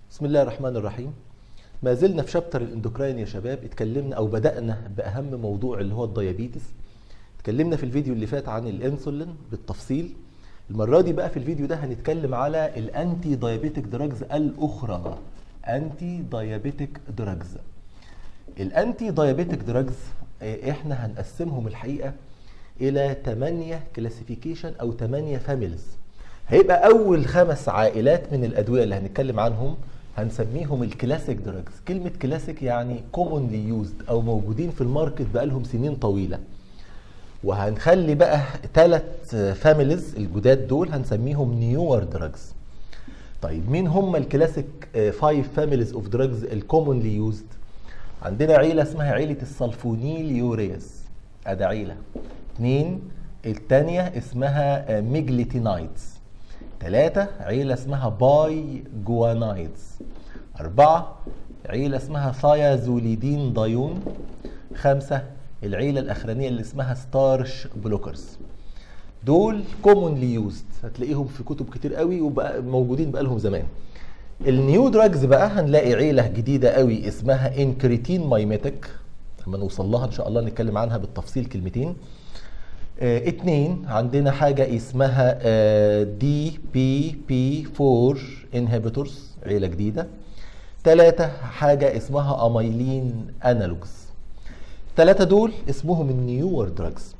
بسم الله الرحمن الرحيم ما زلنا في شابتر الاندوكراين يا شباب اتكلمنا او بدأنا بأهم موضوع اللي هو الديابيتس اتكلمنا في الفيديو اللي فات عن الانسولين بالتفصيل المرة دي بقى في الفيديو ده هنتكلم على الانتي دايابيتك دراجز الاخرى انتي دايابيتك دراجز الانتي دايابيتك دراجز احنا هنقسمهم الحقيقة الى 8 كلاسيفيكيشن او 8 فاميلز هيبقى اول خمس عائلات من الادويه اللي هنتكلم عنهم هنسميهم الكلاسيك دراجز كلمه كلاسيك يعني كومونلي يوزد او موجودين في الماركت بقالهم سنين طويله وهنخلي بقى ثلاث فاميليز الجداد دول هنسميهم نيور دراجز طيب مين هم الكلاسيك 5 فاميليز اوف دراجز الكومونلي يوزد عندنا عيله اسمها عيله السلفونيل يوريز ادي عيله اثنين الثانيه اسمها ميجليتينايدز ثلاثة عيلة اسمها باي جوانايدز أربعة عيلة اسمها ثايازوليدين دايون خمسة العيلة الأخرانية اللي اسمها ستارش بلوكرز دول كومونلي يوزد هتلاقيهم في كتب كتير قوي وبقى موجودين بقالهم زمان النيو دراجز بقى هنلاقي عيلة جديدة قوي اسمها انكريتين مايميتك لما نوصل لها ان شاء الله نتكلم عنها بالتفصيل كلمتين اه اتنين عندنا حاجة اسمها اه دي بي بي 4 انهبيتورز عيلة جديدة تلاتة حاجة اسمها اميلين انالوجز التلاتة دول اسمهم النيور دراجز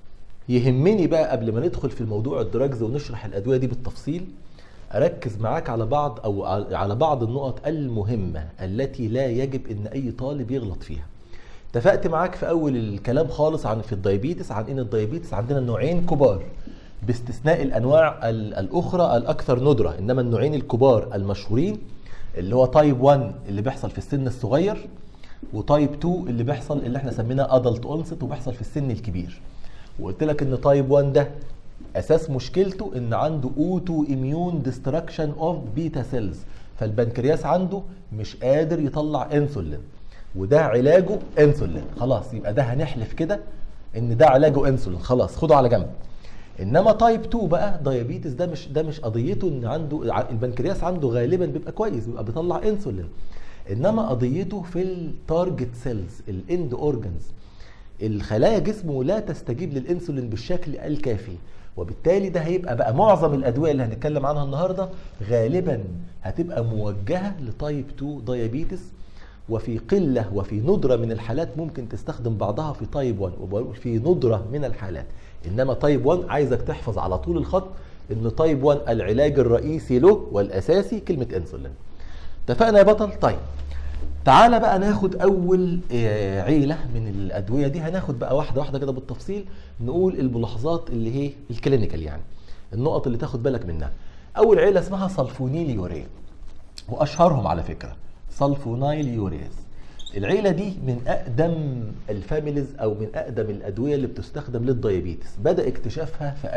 يهمني بقى قبل ما ندخل في الموضوع الدراجز ونشرح الادوية دي بالتفصيل اركز معاك على بعض او على بعض النقط المهمة التي لا يجب ان اي طالب يغلط فيها اتفقت معاك في اول الكلام خالص عن في الدايابيتس عن ان الدايابيتس عندنا نوعين كبار باستثناء الانواع الاخرى الاكثر ندره انما النوعين الكبار المشهورين اللي هو تايب 1 اللي بيحصل في السن الصغير وتايب 2 اللي بيحصل اللي احنا سميناه ادلت اونست وبيحصل في السن الكبير وقلت لك ان تايب 1 ده اساس مشكلته ان عنده اوتو اميون ديستراكشن اوف بيتا سيلز فالبنكرياس عنده مش قادر يطلع انسولين وده علاجه انسولين خلاص يبقى ده هنحلف كده ان ده علاجه انسولين خلاص خده على جنب انما تايب 2 بقى دايابيتس ده مش ده مش قضيته ان عنده البنكرياس عنده غالبا بيبقى كويس بيبقى بيطلع انسولين انما قضيته في التارجت سيلز الاند اورجنز الخلايا جسمه لا تستجيب للانسولين بالشكل الكافي وبالتالي ده هيبقى بقى معظم الادويه اللي هنتكلم عنها النهارده غالبا هتبقى موجهه لتايب 2 دايابيتس وفي قلة وفي ندرة من الحالات ممكن تستخدم بعضها في تايب 1 وبقول في ندرة من الحالات إنما تايب 1 عايزك تحفظ على طول الخط إن تايب 1 العلاج الرئيسي له والأساسي كلمة إنسولين اتفقنا يا بطل؟ طيب تعالى بقى ناخد أول عيلة من الأدوية دي هناخد بقى واحدة واحدة كده بالتفصيل نقول الملاحظات اللي هي الكلينيكال يعني النقط اللي تاخد بالك منها أول عيلة اسمها سلفونيل يوريا وأشهرهم على فكرة سلفونايل يوريز العيلة دي من أقدم الفاميليز أو من أقدم الأدوية اللي بتستخدم للديابيتس بدأ اكتشافها في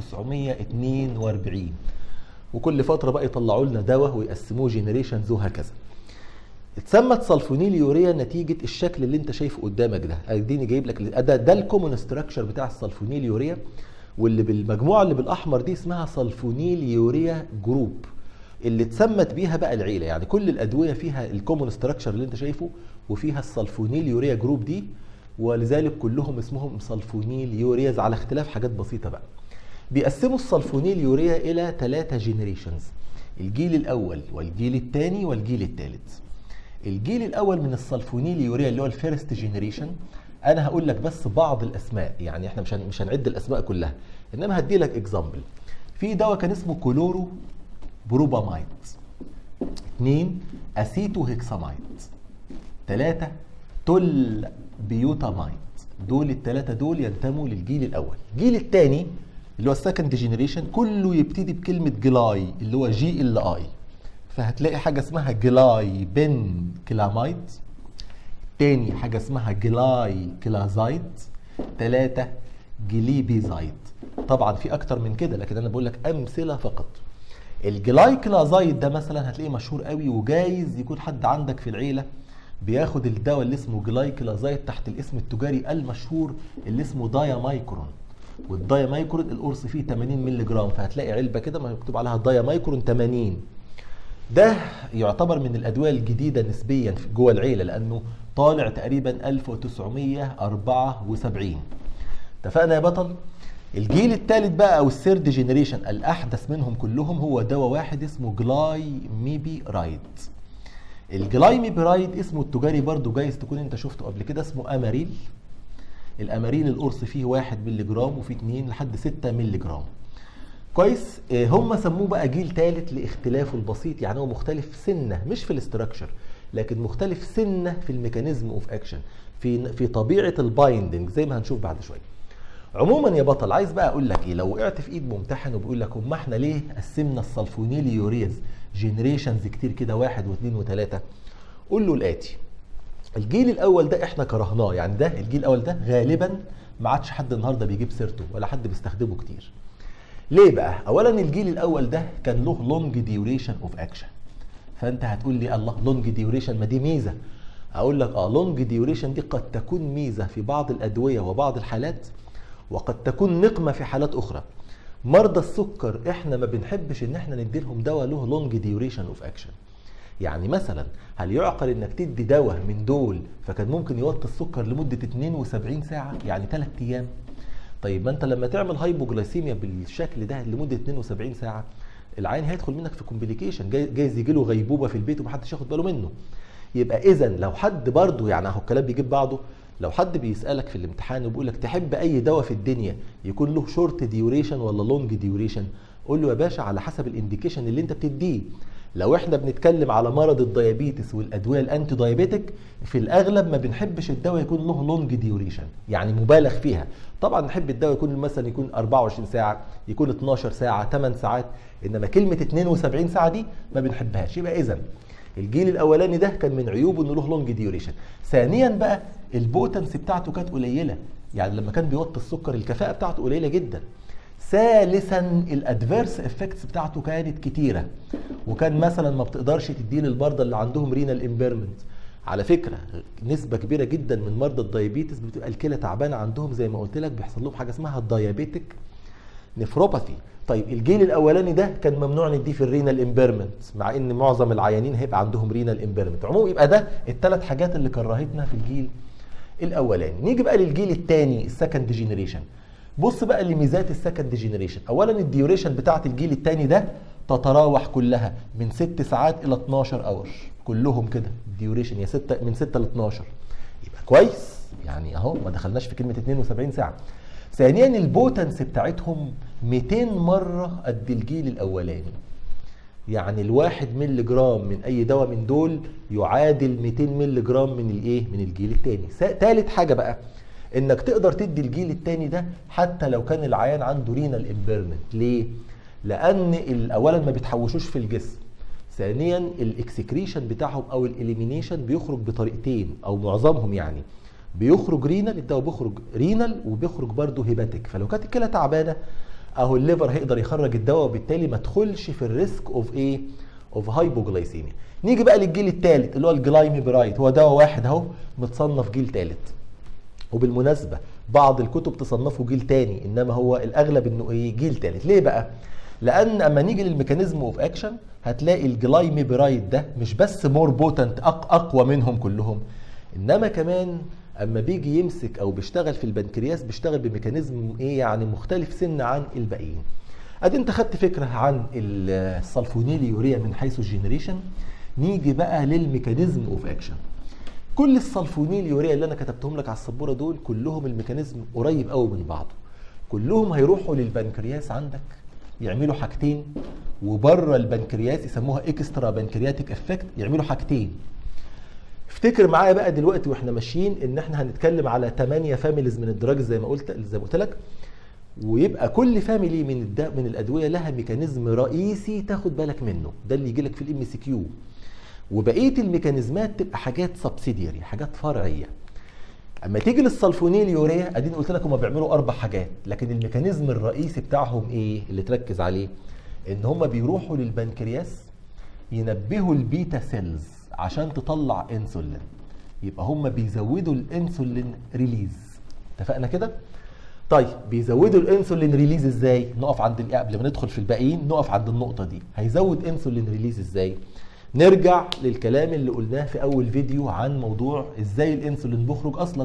1942 وكل فترة بقى يطلعوا لنا دواء ويقسموه جينيريشنز وهكذا اتسمت سلفونيل يوريا نتيجة الشكل اللي انت شايفه قدامك ده اديني جايب لك ده, ده الكومون ستراكشر بتاع السلفونيل يوريا واللي بالمجموعة اللي بالأحمر دي اسمها سلفونيل يوريا جروب اللي اتسمت بيها بقى العيله يعني كل الادويه فيها الكومون ستراكشر اللي انت شايفه وفيها السلفونيل يوريا جروب دي ولذلك كلهم اسمهم سلفونيل يورياز على اختلاف حاجات بسيطه بقى بيقسموا السلفونيل يوريا الى ثلاثه جينيريشنز الجيل الاول والجيل الثاني والجيل الثالث الجيل الاول من السلفونيل يوريا اللي هو الفيرست جينيريشن انا هقول لك بس بعض الاسماء يعني احنا مش مش هنعد الاسماء كلها انما هدي لك اكزامبل في دواء كان اسمه كولورو بروبامايد اثنين اسيتو هيكسامايد ثلاثة تول بيوتامايد دول الثلاثة دول ينتموا للجيل الأول الجيل الثاني اللي هو السكند جينيريشن كله يبتدي بكلمة جلاي اللي هو جي ال اي فهتلاقي حاجة اسمها جلاي بن كلامايد تاني حاجة اسمها جلاي كلازايد ثلاثة جليبيزايد طبعا في أكتر من كده لكن أنا بقول لك أمثلة فقط الجلايكلازايد ده مثلا هتلاقيه مشهور قوي وجايز يكون حد عندك في العيله بياخد الدواء اللي اسمه جلايكلازايد تحت الاسم التجاري المشهور اللي اسمه دايامايكرون والدايامايكرون القرص فيه 80 مللي جرام فهتلاقي علبه كده مكتوب عليها دايامايكرون 80 ده يعتبر من الادويه الجديده نسبيا في- جوه العيله لانه طالع تقريبا 1974 اتفقنا يا بطل الجيل الثالث بقى او الثيرد جينيريشن الاحدث منهم كلهم هو دواء واحد اسمه جلاي ميبي رايد الجلايميبرايد اسمه التجاري برضو جايز تكون انت شفته قبل كده اسمه اماريل الاماريل القرص فيه 1 مللي جرام وفيه 2 لحد 6 مللي جرام كويس آه، هم سموه بقى جيل ثالث لاختلافه البسيط يعني هو مختلف سنه مش في الاستراكشر لكن مختلف سنه في الميكانيزم اوف اكشن في في طبيعه البايندنج زي ما هنشوف بعد شويه عموما يا بطل عايز بقى اقول لك ايه لو وقعت في ايد ممتحن وبيقول لك هم احنا ليه قسمنا السلفونيل يوريز جنريشنز كتير كده واحد واثنين وثلاثه قول له الاتي الجيل الاول ده احنا كرهناه يعني ده الجيل الاول ده غالبا ما عادش حد النهارده بيجيب سيرته ولا حد بيستخدمه كتير ليه بقى اولا الجيل الاول ده كان له لونج ديوريشن اوف اكشن فانت هتقول لي الله لونج ديوريشن ما دي ميزه اقول لك اه لونج ديوريشن دي قد تكون ميزه في بعض الادويه وبعض الحالات وقد تكون نقمه في حالات اخرى مرضى السكر احنا ما بنحبش ان احنا ندي لهم دواء له لونج ديوريشن اوف اكشن يعني مثلا هل يعقل انك تدي دواء من دول فكان ممكن يوطي السكر لمده 72 ساعه يعني 3 ايام طيب ما انت لما تعمل هايبوجلايسيميا بالشكل ده لمده 72 ساعه العين هيدخل منك في كومبليكيشن جاي جايز يجي له غيبوبه في البيت ومحدش ياخد باله منه يبقى اذا لو حد برضه يعني اهو الكلام بيجيب بعضه لو حد بيسالك في الامتحان وبيقول لك تحب اي دواء في الدنيا يكون له شورت ديوريشن ولا لونج ديوريشن قول له يا باشا على حسب الانديكيشن اللي انت بتديه لو احنا بنتكلم على مرض الديابيتس والادويه الانتي دايابيتك في الاغلب ما بنحبش الدواء يكون له لونج ديوريشن يعني مبالغ فيها طبعا نحب الدواء يكون مثلا يكون 24 ساعه يكون 12 ساعه 8 ساعات انما كلمه 72 ساعه دي ما بنحبهاش يبقى اذا الجيل الاولاني ده كان من عيوبه انه له لونج ديوريشن ثانيا بقى البوتنس بتاعته كانت قليله يعني لما كان بيوطي السكر الكفاءه بتاعته قليله جدا ثالثا الادفيرس افكتس بتاعته كانت كتيره وكان مثلا ما بتقدرش تديه للمرضى اللي عندهم رينال امبيرمنت على فكره نسبه كبيره جدا من مرضى الدايابيتس بتبقى الكلى تعبانه عندهم زي ما قلت لك بيحصل لهم حاجه اسمها الدايابيتك نفروباثي طيب الجيل الاولاني ده كان ممنوع نديه في الرينال امبيرمنت مع ان معظم العيانين هيبقى عندهم رينال امبيرمنت عموما يبقى ده الثلاث حاجات اللي كرهتنا في الجيل الاولاني نيجي بقى للجيل الثاني السكند جينيريشن بص بقى لميزات السكند جينيريشن اولا الديوريشن بتاعه الجيل الثاني ده تتراوح كلها من 6 ساعات الى 12 اور كلهم كده الديوريشن يا 6 من 6 ل 12 يبقى كويس يعني اهو ما دخلناش في كلمه 72 ساعه ثانيا البوتنس بتاعتهم 200 مره قد الجيل الاولاني يعني الواحد ملي جرام من اي دواء من دول يعادل 200 ملي جرام من الايه من الجيل الثاني ثالث حاجه بقى انك تقدر تدي الجيل الثاني ده حتى لو كان العيان عنده رينال امبيرمنت ليه لان ال- اولا ما بيتحوشوش في الجسم ثانيا الاكسكريشن بتاعهم او الاليمينيشن بيخرج بطريقتين او معظمهم يعني بيخرج رينال الدواء بيخرج رينال وبيخرج برضه هيباتيك فلو كانت الكلى تعبانه اهو الليفر هيقدر يخرج الدواء وبالتالي ما تدخلش في الريسك اوف ايه اوف هايبوجلايسيميا نيجي بقى للجيل الثالث اللي هو الجلايميبرايد هو دواء واحد اهو متصنف جيل ثالث وبالمناسبه بعض الكتب تصنفه جيل تاني انما هو الاغلب انه ايه جيل تالت ليه بقى لان اما نيجي للميكانيزم اوف اكشن هتلاقي الجلايميبرايد ده مش بس مور بوتنت اقوى منهم كلهم انما كمان اما بيجي يمسك او بيشتغل في البنكرياس بيشتغل بميكانيزم ايه يعني مختلف سن عن الباقيين ادي انت خدت فكره عن السلفونيل يوريا من حيث الجينيريشن نيجي بقى للميكانيزم اوف اكشن كل السلفونيل يوريا اللي انا كتبتهم لك على السبوره دول كلهم الميكانيزم قريب قوي من بعضه كلهم هيروحوا للبنكرياس عندك يعملوا حاجتين وبره البنكرياس يسموها اكسترا بنكرياتيك افكت يعملوا حاجتين افتكر معايا بقى دلوقتي واحنا ماشيين ان احنا هنتكلم على 8 فاميليز من الدراج زي ما قلت زي ما قلت لك ويبقى كل فاميلي من الد... من الادويه لها ميكانيزم رئيسي تاخد بالك منه ده اللي يجي لك في الام سي كيو وبقيه الميكانيزمات تبقى حاجات سبسيدياري حاجات فرعيه اما تيجي للسلفونيل يوريا اديني قلت لك هم بيعملوا اربع حاجات لكن الميكانيزم الرئيسي بتاعهم ايه اللي تركز عليه ان هم بيروحوا للبنكرياس ينبهوا البيتا سيلز عشان تطلع انسولين يبقى هم بيزودوا الانسولين ريليز اتفقنا كده طيب بيزودوا الانسولين ريليز ازاي نقف عند ال- قبل ما ندخل في الباقيين نقف عند النقطه دي هيزود انسولين ريليز ازاي نرجع للكلام اللي قلناه في اول فيديو عن موضوع ازاي الانسولين بيخرج اصلا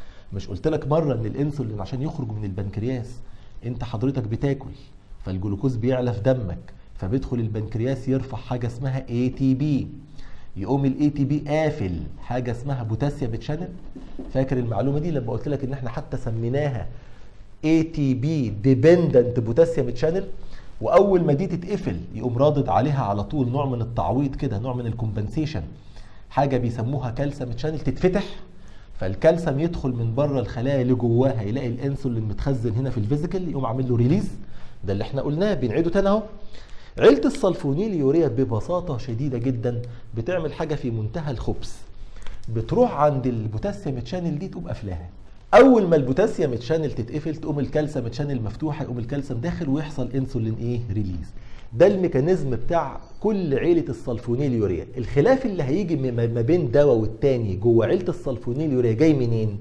مش قلت لك مره ان الانسولين عشان يخرج من البنكرياس انت حضرتك بتاكل فالجلوكوز بيعلى في دمك فبيدخل البنكرياس يرفع حاجه اسمها اي تي بي يقوم الاي تي بي قافل حاجه اسمها بوتاسيوم تشانل فاكر المعلومه دي لما قلت لك ان احنا حتى سميناها اي تي بي ديبندنت بوتاسيوم تشانل واول ما دي تتقفل يقوم رادد عليها على طول نوع من التعويض كده نوع من الكومبنسيشن حاجه بيسموها كالسيوم تشانل تتفتح فالكالسيوم يدخل من بره الخلايا اللي جواها يلاقي الانسولين متخزن هنا في الفيزيكال يقوم عامل له ريليز ده اللي احنا قلناه بنعيده تاني اهو عيله السلفونيل يوريا ببساطه شديده جدا بتعمل حاجه في منتهى الخبث بتروح عند البوتاسيوم تشانل دي تقوم قافلاها اول ما البوتاسيوم تشانل تتقفل تقوم الكالسيوم تشانل مفتوحه يقوم الكالسيوم داخل ويحصل انسولين ايه ريليز ده الميكانيزم بتاع كل عيله السلفونيل يوريا الخلاف اللي هيجي م- ما بين دواء والتاني جوه عيله السلفونيل يوريا جاي منين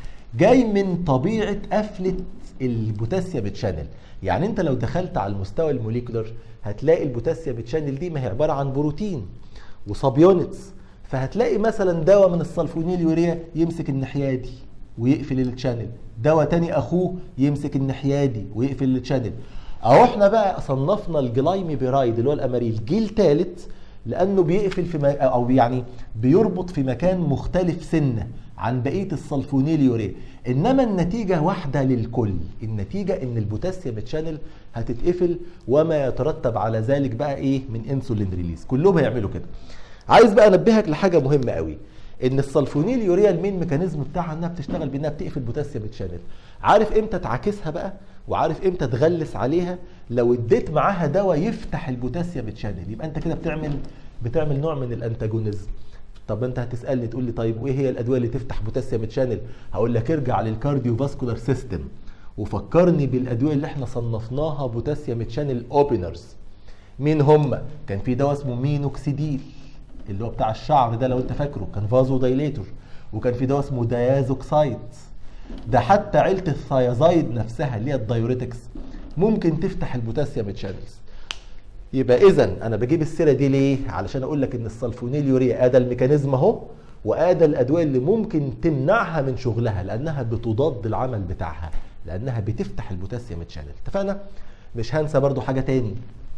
جاي من طبيعه قفله البوتاسيوم تشانل يعني انت لو دخلت على المستوى الموليكولر هتلاقي البوتاسيوم تشانل دي ما هي عباره عن بروتين وصابيونتس فهتلاقي مثلا دواء من السلفونيل يوريا يمسك الناحيه دي ويقفل التشانل دواء تاني اخوه يمسك الناحيه دي ويقفل التشانل اهو احنا بقى صنفنا الجلايمي بيرايد اللي هو الاماريل جيل ثالث لانه بيقفل في ما او يعني بيربط في مكان مختلف سنه عن بقيه السلفونيل يوريا انما النتيجه واحده للكل النتيجه ان البوتاسيوم تشانل هتتقفل وما يترتب على ذلك بقى ايه من انسولين ريليز كلهم هيعملوا كده عايز بقى انبهك لحاجه مهمه قوي ان السلفونيل يوريا المين ميكانيزم بتاعها انها بتشتغل بانها بتقفل بوتاسيوم تشانل عارف امتى تعاكسها بقى وعارف امتى تغلس عليها لو اديت معاها دواء يفتح البوتاسيوم تشانل يبقى انت كده بتعمل بتعمل نوع من الانتاجونيزم طب انت هتسالني تقول لي طيب وايه هي الادويه اللي تفتح بوتاسيوم تشانل هقول لك ارجع للكارديو فاسكولار سيستم وفكرني بالادويه اللي احنا صنفناها بوتاسيوم تشانل اوبنرز مين هم كان في دواء اسمه مينوكسيديل اللي هو بتاع الشعر ده لو انت فاكره كان فازو دايليتور وكان في دواء اسمه دايازوكسايد ده حتى عيله الثيازايد نفسها اللي هي الدايوريتكس ممكن تفتح البوتاسيوم تشانلز يبقى اذا انا بجيب السيره دي ليه علشان اقول لك ان السلفونيل يوريا ادى الميكانيزم اهو وادى الادويه اللي ممكن تمنعها من شغلها لانها بتضاد العمل بتاعها لانها بتفتح البوتاسيوم تشانل اتفقنا مش هنسى برضو حاجه تاني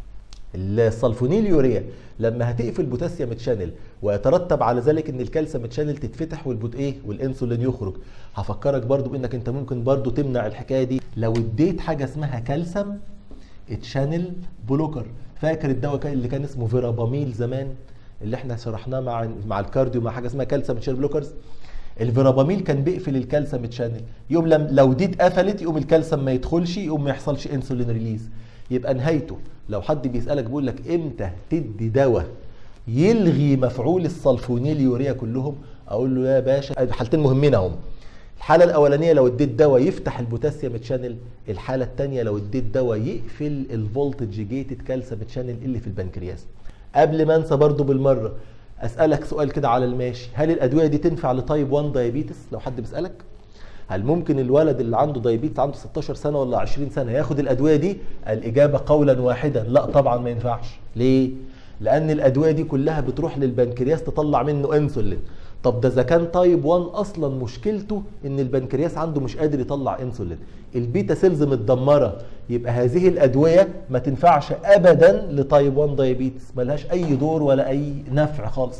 السلفونيل يوريا لما هتقفل بوتاسيوم تشانل ويترتب على ذلك ان الكالسيوم تشانل تتفتح والبوت ايه والانسولين يخرج هفكرك برضو بانك انت ممكن برضو تمنع الحكايه دي لو اديت حاجه اسمها كالسيوم تشانل بلوكر فاكر الدواء كان- اللي كان اسمه فيراباميل زمان اللي احنا شرحناه مع مع الكارديو مع حاجه اسمها كالسيوم تشانل بلوكرز الفيراباميل كان بيقفل الكالسيوم تشانل يوم لم لو دي اتقفلت يقوم الكالسيوم ما يدخلش يقوم ما يحصلش انسولين ريليز يبقى نهايته لو حد بيسالك بيقول لك امتى تدي دواء يلغي مفعول السلفونيل يوريا كلهم اقول له يا باشا الحالتين مهمين اهم الحالة الأولانية لو اديت دواء يفتح البوتاسيوم تشانل، الحالة الثانية لو اديت دواء يقفل الفولتج جيتد كالسيوم تشانل اللي في البنكرياس. قبل ما انسى برضو بالمرة أسألك سؤال كده على الماشي، هل الأدوية دي تنفع لتايب 1 دايابيتس لو حد بيسألك؟ هل ممكن الولد اللي عنده دايابيتس عنده 16 سنة ولا 20 سنة ياخد الأدوية دي؟ الإجابة قولا واحدا لا طبعا ما ينفعش. ليه؟ لأن الأدوية دي كلها بتروح للبنكرياس تطلع منه انسولين. طب ده اذا كان تايب 1 اصلا مشكلته ان البنكرياس عنده مش قادر يطلع انسولين البيتا سيلز متدمره يبقى هذه الادويه ما تنفعش ابدا لتايب 1 دايابيتس ملهاش اي دور ولا اي نفع خالص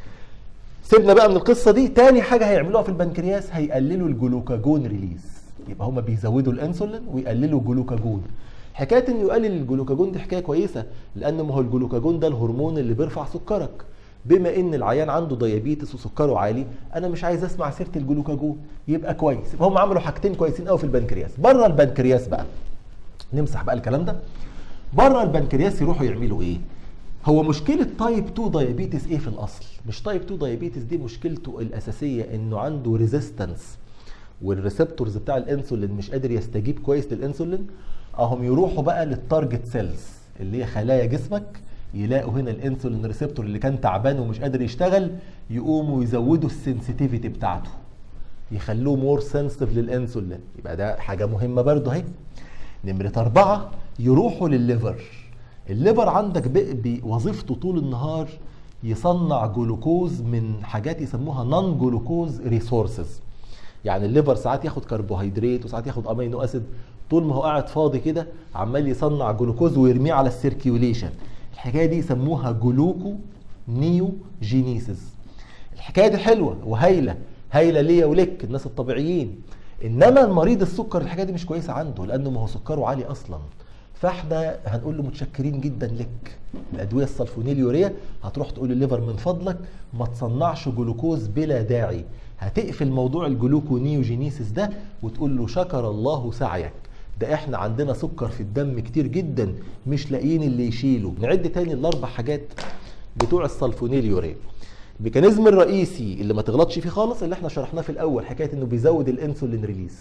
سيبنا بقى من القصه دي تاني حاجه هيعملوها في البنكرياس هيقللوا الجلوكاجون ريليز يبقى هما بيزودوا الانسولين ويقللوا الجلوكاجون حكايه انه يقلل الجلوكاجون دي حكايه كويسه لان ما هو الجلوكاجون ده الهرمون اللي بيرفع سكرك بما ان العيان عنده ديابيتس وسكره عالي انا مش عايز اسمع سيره الجلوكاجون يبقى كويس يبقى هم عملوا حاجتين كويسين قوي في البنكرياس بره البنكرياس بقى نمسح بقى الكلام ده بره البنكرياس يروحوا يعملوا ايه هو مشكله تايب 2 دايابيتس ايه في الاصل مش تايب 2 دايابيتس دي مشكلته الاساسيه انه عنده ريزيستنس والريسبتورز بتاع الانسولين مش قادر يستجيب كويس للانسولين اهم يروحوا بقى للتارجت سيلز اللي هي خلايا جسمك يلاقوا هنا الانسولين ريسبتور اللي كان تعبان ومش قادر يشتغل يقوموا يزودوا السنسيتيفيتي بتاعته يخلوه مور سنسيتيف للانسولين يبقى ده حاجه مهمه برضه اهي نمره اربعه يروحوا للليفر الليفر عندك بوظيفته طول النهار يصنع جلوكوز من حاجات يسموها نون جلوكوز ريسورسز يعني الليفر ساعات ياخد كربوهيدرات وساعات ياخد امينو اسيد طول ما هو قاعد فاضي كده عمال يصنع جلوكوز ويرميه على السيركيوليشن الحكايه دي يسموها جلوكو نيو جينيسيس الحكايه دي حلوه وهايله هايله ليا ولك الناس الطبيعيين انما المريض السكر الحكايه دي مش كويسه عنده لانه ما هو سكره عالي اصلا فاحنا هنقول له متشكرين جدا لك الادويه السلفونيليوريا هتروح تقول للليفر من فضلك ما تصنعش جلوكوز بلا داعي هتقفل موضوع الجلوكونيوجينيسيس ده وتقول له شكر الله سعيك ده احنا عندنا سكر في الدم كتير جدا مش لاقيين اللي يشيله نعد تاني الاربع حاجات بتوع السلفونيليوريا الميكانيزم الرئيسي اللي ما تغلطش فيه خالص اللي احنا شرحناه في الاول حكايه انه بيزود الانسولين ريليز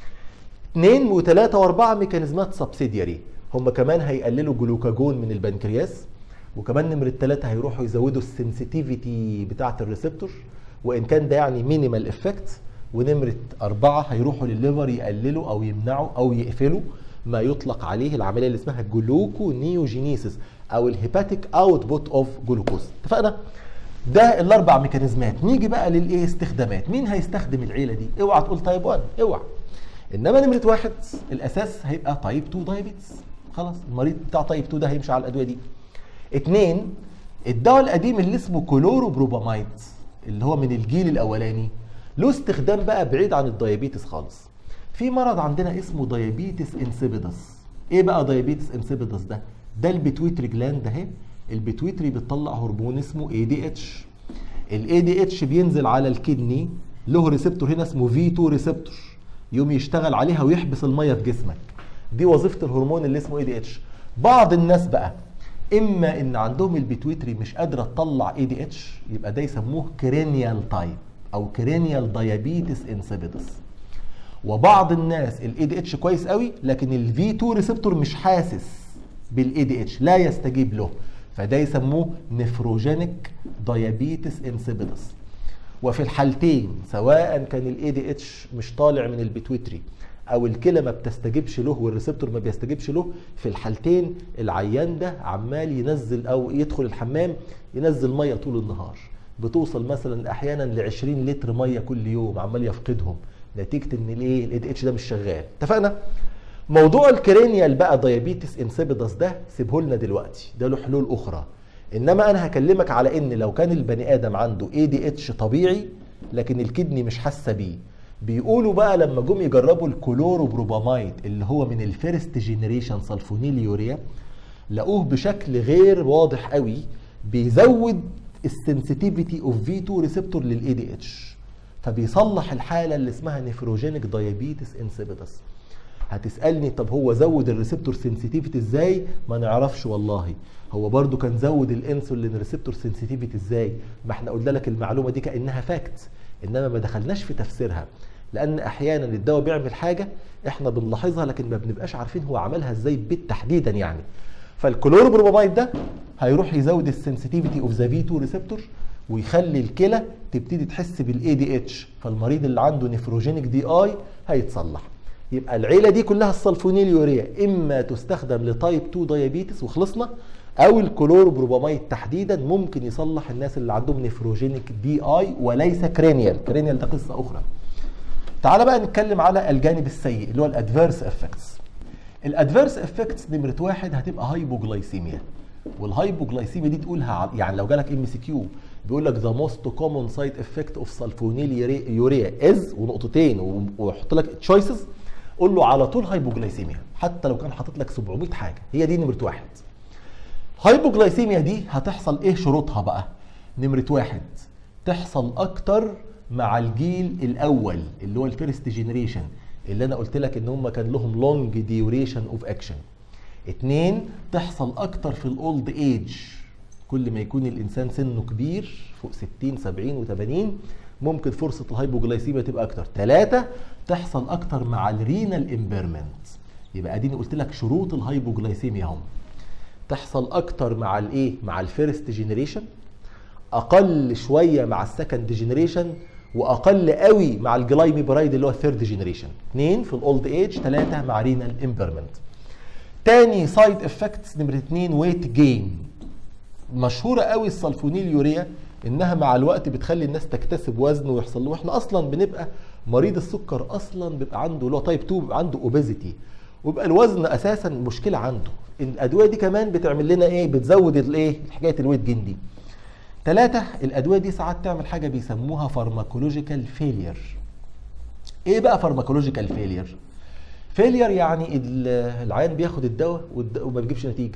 اثنين وثلاثة واربعة ميكانيزمات سبسيدياري هم كمان هيقللوا جلوكاجون من البنكرياس وكمان نمرة ثلاثة هيروحوا يزودوا السنسيتيفيتي بتاعة الريسبتور وإن كان ده يعني مينيمال افكت ونمرة أربعة هيروحوا للليفر يقللوا أو يمنعوا أو يقفلوا ما يطلق عليه العملية اللي اسمها جلوكو نيوجينيسيس أو الهيباتيك اوتبوت اوف جلوكوز اتفقنا؟ ده الاربع ميكانيزمات نيجي بقى للايه استخدامات مين هيستخدم العيله دي اوعى تقول تايب 1 اوعى انما نمره واحد الاساس هيبقى تايب 2 دايابيتس خلاص المريض بتاع تايب 2 ده هيمشي على الادويه دي اتنين الدواء القديم اللي اسمه كلوروبروبامايد اللي هو من الجيل الاولاني له استخدام بقى بعيد عن الدايابيتس خالص في مرض عندنا اسمه دايابيتس انسيبيدس ايه بقى دايابيتس انسيبيدس ده ده البيتويتري جلاند اهي البيتويتري بتطلع هرمون اسمه اي دي اتش الاي دي اتش بينزل على الكدني له ريسبتور هنا اسمه في 2 ريسبتور يقوم يشتغل عليها ويحبس الميه في جسمك دي وظيفه الهرمون اللي اسمه اي دي اتش بعض الناس بقى اما ان عندهم البيتويتري مش قادره تطلع اي دي اتش يبقى ده يسموه كرينيال تايب او كرينيال دايابيتس انسيبيدس وبعض الناس الاي دي اتش كويس قوي لكن الفي 2 ريسبتور مش حاسس بالاي دي اتش لا يستجيب له فده يسموه نفروجينيك دايابيتس انسيبيدس وفي الحالتين سواء كان الاي دي اتش مش طالع من البيتويتري او الكلى ما بتستجيبش له والريسبتور ما بيستجيبش له في الحالتين العيان ده عمال ينزل او يدخل الحمام ينزل ميه طول النهار بتوصل مثلا احيانا ل 20 لتر ميه كل يوم عمال يفقدهم نتيجه ان الايه الاي دي اتش ده مش شغال اتفقنا موضوع الكرينيال بقى دايابيتس انسيبيدس ده سيبه لنا دلوقتي ده له حلول اخرى انما انا هكلمك على ان لو كان البني ادم عنده اي دي اتش طبيعي لكن الكدني مش حاسه بيه بيقولوا بقى لما جم يجربوا الكلوروبروبامايد اللي هو من الفيرست جينيريشن سلفونيليوريا لقوه بشكل غير واضح قوي بيزود السنسيتيفيتي اوف في 2 ريسبتور للاي دي اتش فبيصلح الحاله اللي اسمها نيفروجينيك دايابيتس انسيبيدس هتسالني طب هو زود الريسبتور سنسيتيفيتي ازاي ما نعرفش والله هو برضو كان زود الانسولين ريسبتور سنسيتيفيتي ازاي ما احنا قلنا لك المعلومه دي كانها فاكت انما ما دخلناش في تفسيرها لان احيانا الدواء بيعمل حاجه احنا بنلاحظها لكن ما بنبقاش عارفين هو عملها ازاي بالتحديدا يعني فالكلوروبروماميد ده هيروح يزود السنسيتيفيتي اوف ذا في 2 ريسبتور ويخلي الكلى تبتدي تحس بالاي دي اتش فالمريض اللي عنده نيفروجينيك دي اي هيتصلح يبقى العيله دي كلها السلفونيليوريا اما تستخدم لتايب 2 دايابيتس وخلصنا او الكلوروبروباميد تحديدا ممكن يصلح الناس اللي عندهم نيفروجينيك دي اي وليس كرينيال كرينيال ده قصه اخرى تعال بقى نتكلم على الجانب السيء اللي هو الادفيرس افكتس الادفيرس افكتس نمره واحد هتبقى هايبوجلايسيميا والهايبوجلايسيميا دي تقولها يعني لو جالك ام سي كيو بيقول لك ذا موست كومون سايد افكت اوف سلفونيليوريا از ونقطتين ويحط لك تشويسز قول له على طول هايبوجلايسيميا حتى لو كان حاطط لك 700 حاجه هي دي نمره واحد هايبوجلايسيميا دي هتحصل ايه شروطها بقى نمره واحد تحصل اكتر مع الجيل الاول اللي هو الفيرست جينيريشن اللي انا قلت لك ان هم كان لهم لونج ديوريشن اوف اكشن اتنين تحصل اكتر في الاولد ايج كل ما يكون الانسان سنه كبير فوق 60 70 و80 ممكن فرصه الهايبوجلايسيميا تبقى اكتر ثلاثة تحصل اكتر مع الرينال امبيرمنت يبقى اديني قلت لك شروط الهايبوجلايسيميا هم تحصل اكتر مع الايه مع الفيرست جينيريشن اقل شويه مع السكند جينيريشن واقل قوي مع الجلايميبرايد اللي هو الثيرد جينيريشن اثنين في الاولد ايج ثلاثه مع رينال امبيرمنت تاني سايد افكتس نمره اثنين ويت جين مشهوره قوي السلفونيل يوريا انها مع الوقت بتخلي الناس تكتسب وزن ويحصل له واحنا اصلا بنبقى مريض السكر اصلا بيبقى عنده اللي هو تايب 2 بيبقى عنده اوبيزيتي ويبقى الوزن اساسا مشكله عنده الادويه دي كمان بتعمل لنا ايه بتزود الايه حكايه الويت جين دي ثلاثة الأدوية دي ساعات تعمل حاجة بيسموها فارماكولوجيكال فيلير إيه بقى فارماكولوجيكال فيلير؟ فيلير يعني العيان بياخد الدواء وما بيجيبش نتيجة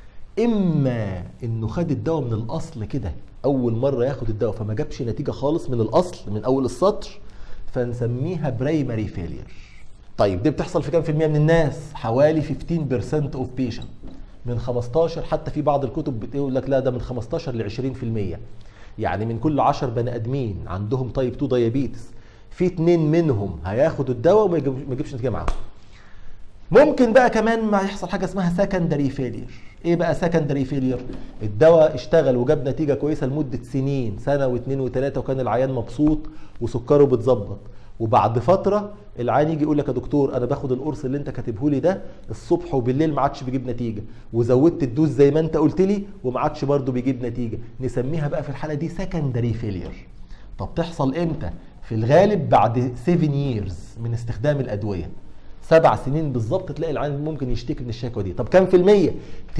إما إنه خد الدواء من الأصل كده أول مرة ياخد الدواء فما جابش نتيجة خالص من الأصل من أول السطر فنسميها برايمري فيلير طيب دي بتحصل في كام في المية من الناس؟ حوالي 15% اوف بيشنت من 15 حتى في بعض الكتب بتقول لك لا ده من 15 ل 20% يعني من كل 10 بني ادمين عندهم تايب 2 دايابيتس في اتنين منهم هياخدوا الدواء وما يجيبش نتيجه معاهم ممكن بقى كمان ما يحصل حاجه اسمها سكندري فيلير ايه بقى سكندري فيلير الدواء اشتغل وجاب نتيجه كويسه لمده سنين سنه واثنين وثلاثه وكان العيان مبسوط وسكره بتظبط وبعد فتره العيان يجي يقول لك يا دكتور انا باخد القرص اللي انت كاتبه لي ده الصبح وبالليل ما عادش بيجيب نتيجه وزودت الدوز زي ما انت قلت لي وما عادش برده بيجيب نتيجه نسميها بقى في الحاله دي سكندري فيلير طب تحصل امتى في الغالب بعد 7 ييرز من استخدام الادويه سبع سنين بالظبط تلاقي العيان ممكن يشتكي من الشكوى دي طب كام في المية 90%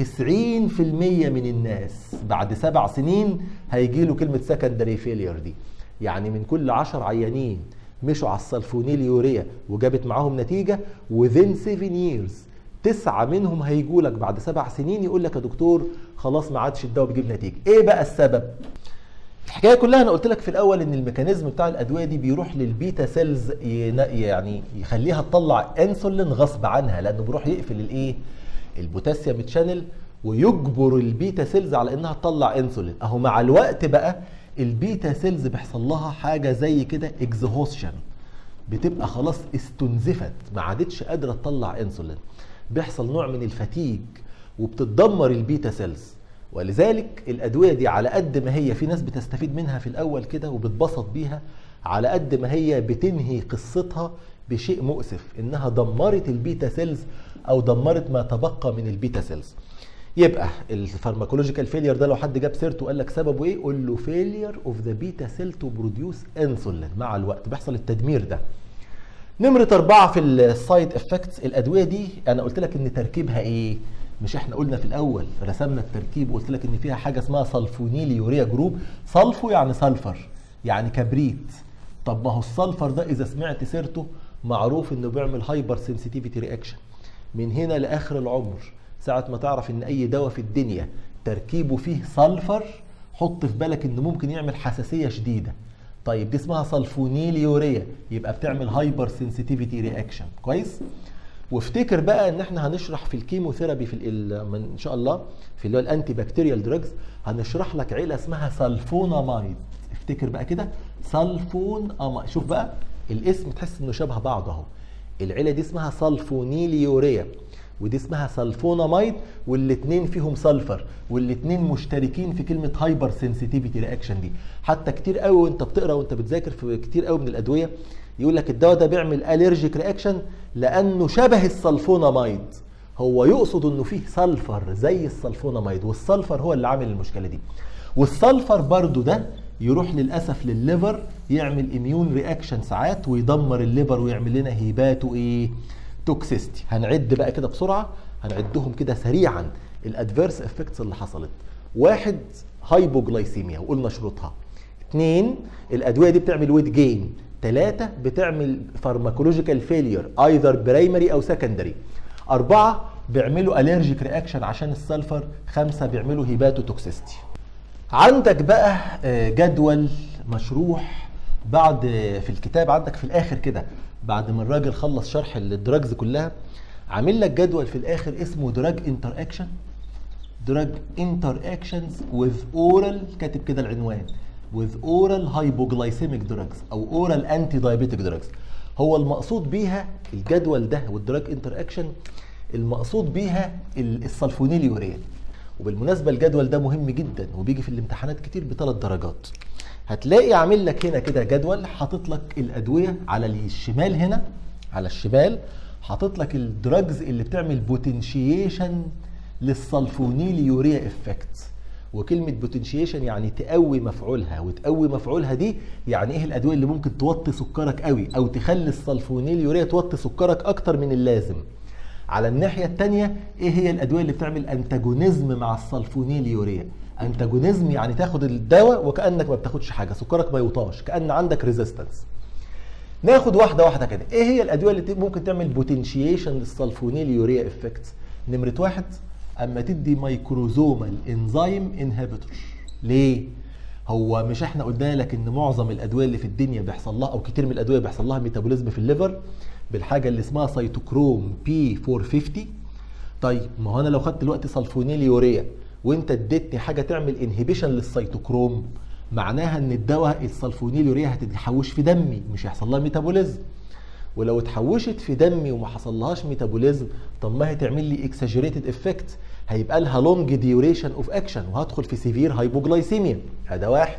من الناس بعد سبع سنين هيجي له كلمة سكندري فيلير دي يعني من كل 10 عيانين مشوا على السلفونيل يوريا وجابت معاهم نتيجه وذين 7 ييرز تسعه منهم هيجوا لك بعد سبع سنين يقول لك يا دكتور خلاص ما عادش الدواء بيجيب نتيجه ايه بقى السبب الحكايه كلها انا قلت لك في الاول ان الميكانيزم بتاع الادويه دي بيروح للبيتا سيلز يعني يخليها تطلع انسولين غصب عنها لانه بيروح يقفل الايه البوتاسيوم تشانل ويجبر البيتا سيلز على انها تطلع انسولين اهو مع الوقت بقى البيتا سيلز بيحصل لها حاجه زي كده اكزهوستشن بتبقى خلاص استنزفت ما عادتش قادره تطلع انسولين بيحصل نوع من الفتيج وبتتدمر البيتا سيلز ولذلك الادويه دي على قد ما هي في ناس بتستفيد منها في الاول كده وبتبسط بيها على قد ما هي بتنهي قصتها بشيء مؤسف انها دمرت البيتا سيلز او دمرت ما تبقى من البيتا سيلز يبقى الفارماكولوجيكال فيلير ده لو حد جاب سيرته وقال لك سببه ايه قول له فيلير اوف ذا بيتا سيل تو بروديوس انسولين مع الوقت بيحصل التدمير ده نمرة أربعة في السايد افكتس الأدوية دي أنا قلت لك إن تركيبها إيه؟ مش احنا قلنا في الأول رسمنا التركيب وقلت لك إن فيها حاجة اسمها سلفونيل يوريا جروب سلفو يعني سلفر يعني كبريت طب ما هو السلفر ده إذا سمعت سيرته معروف إنه بيعمل هايبر سنسيتيفيتي رياكشن من هنا لآخر العمر ساعة ما تعرف ان اي دواء في الدنيا تركيبه فيه سلفر حط في بالك انه ممكن يعمل حساسية شديدة طيب دي اسمها سلفونيل يوريا يبقى بتعمل هايبر سنسيتيفيتي رياكشن كويس وافتكر بقى ان احنا هنشرح في الكيموثيرابي في ان شاء الله في اللي هو الانتي بكتيريال دراجز هنشرح لك عيله اسمها سلفونامايد افتكر بقى كده سلفون امايد شوف بقى الاسم تحس انه شبه بعض اهو العيله دي اسمها سلفونيل يوريا ودي اسمها سلفونامايد والاثنين فيهم سلفر والاثنين مشتركين في كلمه هايبر سنسيتيفيتي رياكشن دي حتى كتير قوي وانت بتقرا وانت بتذاكر في كتير قوي من الادويه يقول لك الدواء ده بيعمل الرجيك رياكشن لانه شبه السلفونامايد هو يقصد انه فيه سلفر زي السلفونامايد والسلفر هو اللي عامل المشكله دي والسلفر برضو ده يروح للاسف للليفر يعمل اميون رياكشن ساعات ويدمر الليفر ويعمل لنا هيباتو ايه توكسيستي هنعد بقى كده بسرعه هنعدهم كده سريعا الادفيرس افكتس اللي حصلت واحد هايبوجلايسيميا وقلنا شروطها اثنين الادويه دي بتعمل ويت جين ثلاثة بتعمل فارماكولوجيكال فيلير ايذر برايمري او سكندري أربعة بيعملوا الرجيك رياكشن عشان السلفر خمسة بيعملوا هيباتو توكسيستي عندك بقى جدول مشروح بعد في الكتاب عندك في الاخر كده بعد ما الراجل خلص شرح الدراجز كلها عامل لك جدول في الاخر اسمه دراج انتر اكشن دراج انتر اكشنز وذ اورال كاتب كده العنوان with oral hypoglycemic drugs او oral anti diabetic drugs هو المقصود بيها الجدول ده والدراج انتر اكشن المقصود بيها السلفونيل يوريا وبالمناسبه الجدول ده مهم جدا وبيجي في الامتحانات كتير بثلاث درجات هتلاقي عامل لك هنا كده جدول حاطط لك الادويه على الشمال هنا على الشمال حاطط لك الدراجز اللي بتعمل بوتنشيشن للسلفونيل يوريا افكت وكلمة بوتنشيشن يعني تقوي مفعولها وتقوي مفعولها دي يعني ايه الادوية اللي ممكن توطي سكرك قوي او تخلي السلفونيل يوريا توطي سكرك اكتر من اللازم على الناحية التانية ايه هي الادوية اللي بتعمل انتاجونيزم مع السلفونيل يوريا انتاجونيزم يعني تاخد الدواء وكانك ما بتاخدش حاجه سكرك ما يوطاش كان عندك ريزيستنس ناخد واحده واحده كده ايه هي الادويه اللي ممكن تعمل بوتنشيشن للسلفونيل يوريا افكت نمره واحد اما تدي مايكروزومال انزيم انهبيتور ليه هو مش احنا قلنا لك ان معظم الادويه اللي في الدنيا بيحصل لها او كتير من الادويه بيحصل لها ميتابوليزم في الليفر بالحاجه اللي اسمها سيتوكروم بي 450 طيب ما هو انا لو خدت دلوقتي سلفونيل يوريا وانت اديتني حاجه تعمل انهبيشن للسيتوكروم معناها ان الدواء السلفونيل يوريا هتتحوش في دمي مش هيحصل لها ميتابوليزم ولو اتحوشت في دمي وما حصلهاش ميتابوليزم طب ما هتعمل لي اكساجريتد افكت هيبقى لها لونج ديوريشن اوف اكشن وهدخل في سيفير هايبوجلايسيميا هذا واحد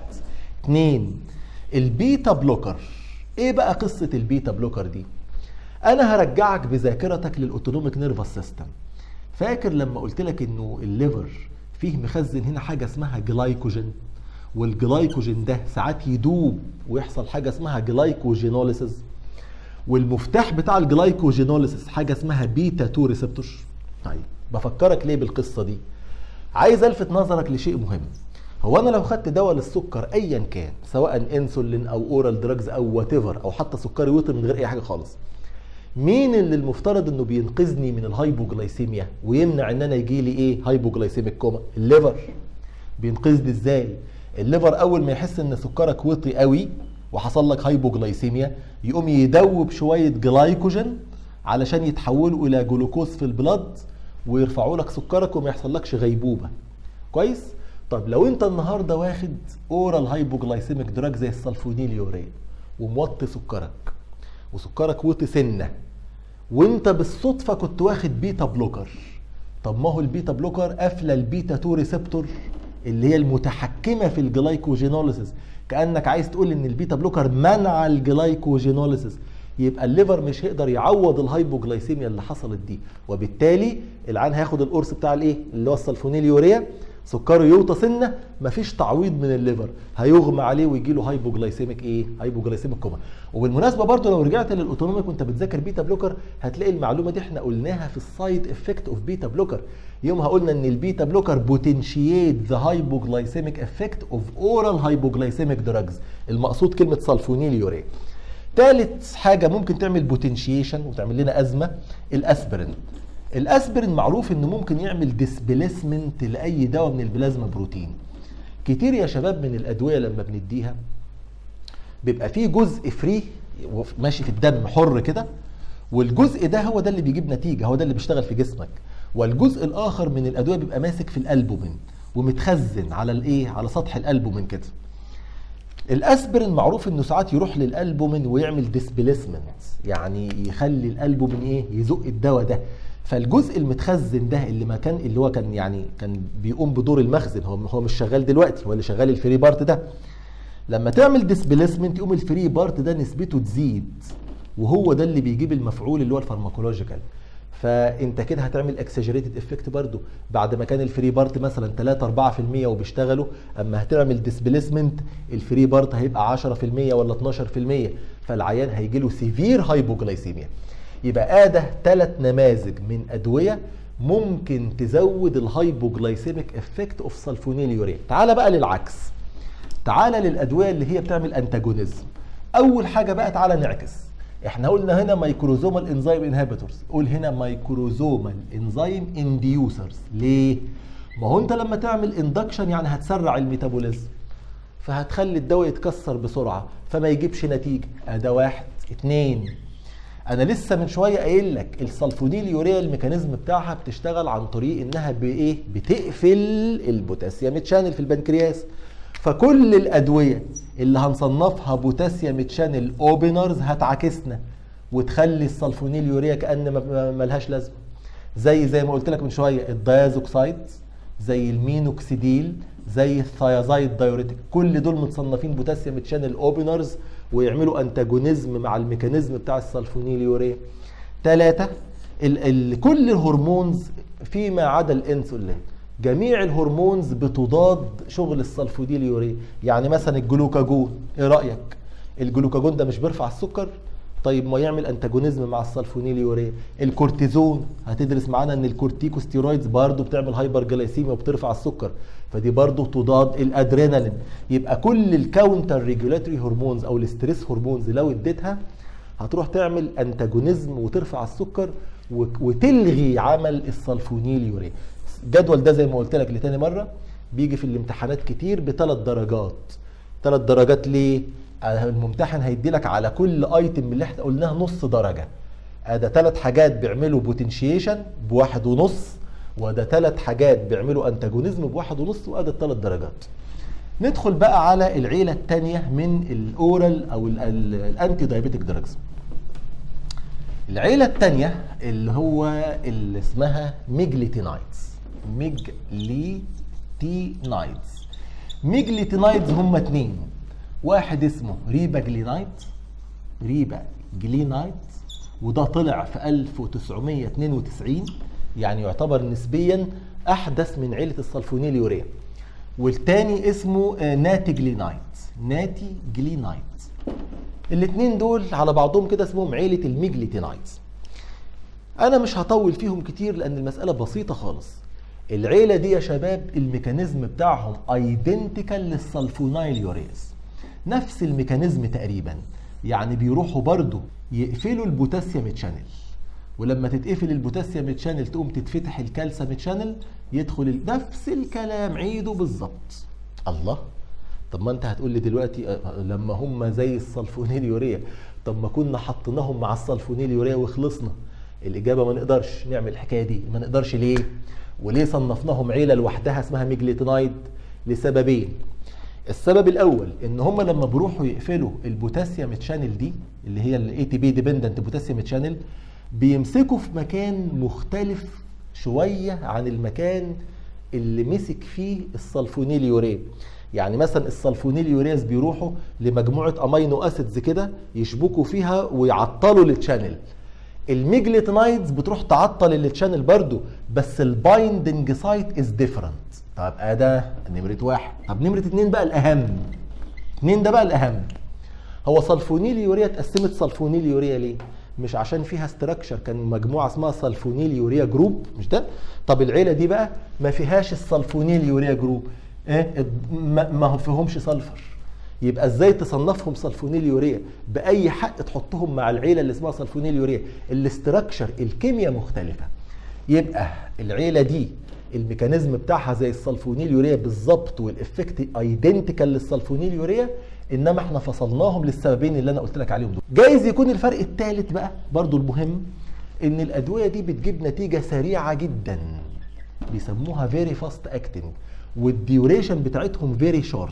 اثنين البيتا بلوكر ايه بقى قصه البيتا بلوكر دي انا هرجعك بذاكرتك للاوتونوميك نيرفس سيستم فاكر لما قلت لك انه الليفر فيه مخزن هنا حاجه اسمها جلايكوجين والجلايكوجين ده ساعات يدوب ويحصل حاجه اسمها جلايكوجينوليسيس والمفتاح بتاع الجلايكوجينوليسيس حاجه اسمها بيتا 2 ريسبتور طيب بفكرك ليه بالقصه دي عايز الفت نظرك لشيء مهم هو انا لو خدت دواء للسكر ايا كان سواء انسولين او اورال دراجز او وات او حتى سكري وطن من غير اي حاجه خالص مين اللي المفترض انه بينقذني من الهايبوجلايسيميا ويمنع ان انا يجي لي ايه هايبوجلايسيميك كوما الليفر بينقذني ازاي الليفر اول ما يحس ان سكرك وطي قوي وحصل لك هايبوجلايسيميا يقوم يدوب شويه جلايكوجين علشان يتحولوا الى جلوكوز في البلد ويرفعوا لك سكرك وما يحصلكش غيبوبه كويس طب لو انت النهارده واخد اورال هايبوجلايسيميك دراج زي السلفونيل يوريا وموطي سكرك وسكرك وطي سنه وانت بالصدفه كنت واخد بيتا بلوكر طب ما هو البيتا بلوكر قافله البيتا 2 ريسبتور اللي هي المتحكمه في الجلايكوجينوليسيس كانك عايز تقول ان البيتا بلوكر منع الجلايكوجينوليسيس يبقى الليفر مش هيقدر يعوض الهايبوجلايسيميا اللي حصلت دي وبالتالي العين هياخد القرص بتاع الايه اللي هو السلفونيل يوريا سكره يوطى سنه مفيش تعويض من الليفر هيغمى عليه ويجي له هايبوجلايسيميك ايه هايبوجلايسيميك كوما وبالمناسبه برضو لو رجعت للاوتونوميك وانت بتذاكر بيتا بلوكر هتلاقي المعلومه دي احنا قلناها في السايد افكت اوف بيتا بلوكر يومها قلنا ان البيتا بلوكر بوتنشيت ذا هايبوجلايسيميك افكت اوف اورال هايبوجلايسيميك دراجز المقصود كلمه سلفونيل يوريا ثالث حاجه ممكن تعمل بوتنشيشن وتعمل لنا ازمه الاسبرين الاسبرين معروف انه ممكن يعمل ديسبليسمنت لاي دواء من البلازما بروتين كتير يا شباب من الادويه لما بنديها بيبقى فيه جزء فري ماشي في الدم حر كده والجزء ده هو ده اللي بيجيب نتيجه هو ده اللي بيشتغل في جسمك والجزء الاخر من الادويه بيبقى ماسك في الالبومين ومتخزن على الايه على سطح الالبومين كده الاسبرين معروف انه ساعات يروح للالبومين ويعمل ديسبليسمنت يعني يخلي الالبومين ايه يزق الدواء ده فالجزء المتخزن ده اللي ما كان اللي هو كان يعني كان بيقوم بدور المخزن هو هو مش شغال دلوقتي هو اللي شغال الفري بارت ده لما تعمل ديسبليسمنت يقوم الفري بارت ده نسبته تزيد وهو ده اللي بيجيب المفعول اللي هو الفارماكولوجيكال فانت كده هتعمل اكسجريتد افكت برضو بعد ما كان الفري بارت مثلا 3 4% وبيشتغلوا اما هتعمل ديسبليسمنت الفري بارت هيبقى 10% ولا 12% فالعيان هيجي له سيفير هايبوجلايسيميا يبقى ادى ثلاث نماذج من ادويه ممكن تزود الهايبوجلايسيميك افكت اوف سلفونيل يوريا تعال بقى للعكس تعال للادويه اللي هي بتعمل انتاجونيزم اول حاجه بقى تعال نعكس احنا قلنا هنا مايكروزومال انزيم انهبيتورز قول هنا مايكروزومال انزيم انديوسرز ليه ما هو انت لما تعمل اندكشن يعني هتسرع الميتابوليزم فهتخلي الدواء يتكسر بسرعه فما يجيبش نتيجه ده واحد اتنين انا لسه من شويه قايل لك السلفونيل يوريا الميكانيزم بتاعها بتشتغل عن طريق انها بايه بتقفل البوتاسيوم تشانل في البنكرياس فكل الادويه اللي هنصنفها بوتاسيوم تشانل اوبنرز هتعاكسنا وتخلي السلفونيل يوريا كان ملهاش لازمه زي زي ما قلت لك من شويه الدايازوكسايد زي المينوكسيديل زي الثيازايد دايوريتك كل دول متصنفين بوتاسيوم تشانل اوبنرز ويعملوا انتاجونيزم مع الميكانيزم بتاع السلفونيليوريا ثلاثة ال ال كل الهرمونز فيما عدا الانسولين جميع الهرمونز بتضاد شغل السلفونيليوريا يعني مثلا الجلوكاجون ايه رايك الجلوكاجون ده مش بيرفع السكر طيب ما يعمل انتاجونيزم مع السلفونيليوريا الكورتيزون هتدرس معانا ان الكورتيكوستيرويدز برضه بتعمل هايبر جلايسيميا وبترفع السكر فدي برضه تضاد الادرينالين يبقى كل الكاونتر ريجولاتوري هرمونز او الاستريس هرمونز لو اديتها هتروح تعمل انتاجونيزم وترفع السكر وتلغي عمل السلفونيليوريا الجدول ده زي ما قلت لك لتاني مره بيجي في الامتحانات كتير بثلاث درجات ثلاث درجات ليه الممتحن هيدي لك على كل ايتم من اللي احنا قلناها نص درجه ده ثلاث حاجات بيعملوا بوتنشيشن بواحد ونص وده ثلاث حاجات بيعملوا انتاجونيزم بواحد ونص وادي الثلاث درجات ندخل بقى على العيله الثانيه من الاورال او الانتي دايابيتيك دراجز العيله الثانيه اللي هو اللي اسمها ميجليتينايدز ميجليتينايدز ميجليتينايدز هم اتنين واحد اسمه ريبا جلينايت ريبا جلينايت وده طلع في 1992 يعني يعتبر نسبيا احدث من عيله السلفونيليوريا والتاني اسمه ناتي جلينايت ناتي جلينايت الاثنين دول على بعضهم كده اسمهم عيله الميجليتينايتس انا مش هطول فيهم كتير لان المساله بسيطه خالص العيله دي يا شباب الميكانيزم بتاعهم ايدنتيكال للسلفونايليوريز نفس الميكانيزم تقريبا يعني بيروحوا برضو يقفلوا البوتاسيوم تشانل ولما تتقفل البوتاسيوم تشانل تقوم تتفتح الكالسيوم تشانل يدخل نفس الكلام عيده بالظبط الله طب ما انت هتقول لي دلوقتي لما هم زي السلفونيليوريا طب ما كنا حطيناهم مع السلفونيليوريا وخلصنا الاجابه ما نقدرش نعمل الحكايه دي ما نقدرش ليه وليه صنفناهم عيله لوحدها اسمها ميجليتينايد لسببين السبب الاول ان هم لما بيروحوا يقفلوا البوتاسيوم تشانل دي اللي هي الاي تي بي ديبندنت بوتاسيوم تشانل بيمسكوا في مكان مختلف شويه عن المكان اللي مسك فيه السلفونيليوريا يعني مثلا السلفونيليوريز بيروحوا لمجموعه امينو اسيدز كده يشبكوا فيها ويعطلوا التشانل الميجليتنايدز بتروح تعطل التشانل برضو بس البايندنج سايت از ديفرنت طب اداه نمره واحد طب نمره اتنين بقى الاهم اتنين ده بقى الاهم هو سلفونيليوريا اتقسمت سلفونيليوريا ليه مش عشان فيها استراكشر كان مجموعه اسمها سلفونيليوريا جروب مش ده طب العيله دي بقى ما فيهاش السلفونيليوريا جروب ايه ما, ما فيهمش سلفر يبقى ازاي تصنفهم سلفونيليوريا باي حق تحطهم مع العيله اللي اسمها سلفونيليوريا الاستراكشر الكيمياء مختلفه يبقى العيله دي الميكانيزم بتاعها زي السلفونيليوريا بالظبط والافكت ايدنتيكال للسلفونيليوريا انما احنا فصلناهم للسببين اللي انا قلت لك عليهم دول جايز يكون الفرق الثالث بقى برضو المهم ان الادويه دي بتجيب نتيجه سريعه جدا بيسموها فيري فاست اكتنج والديوريشن بتاعتهم فيري شورت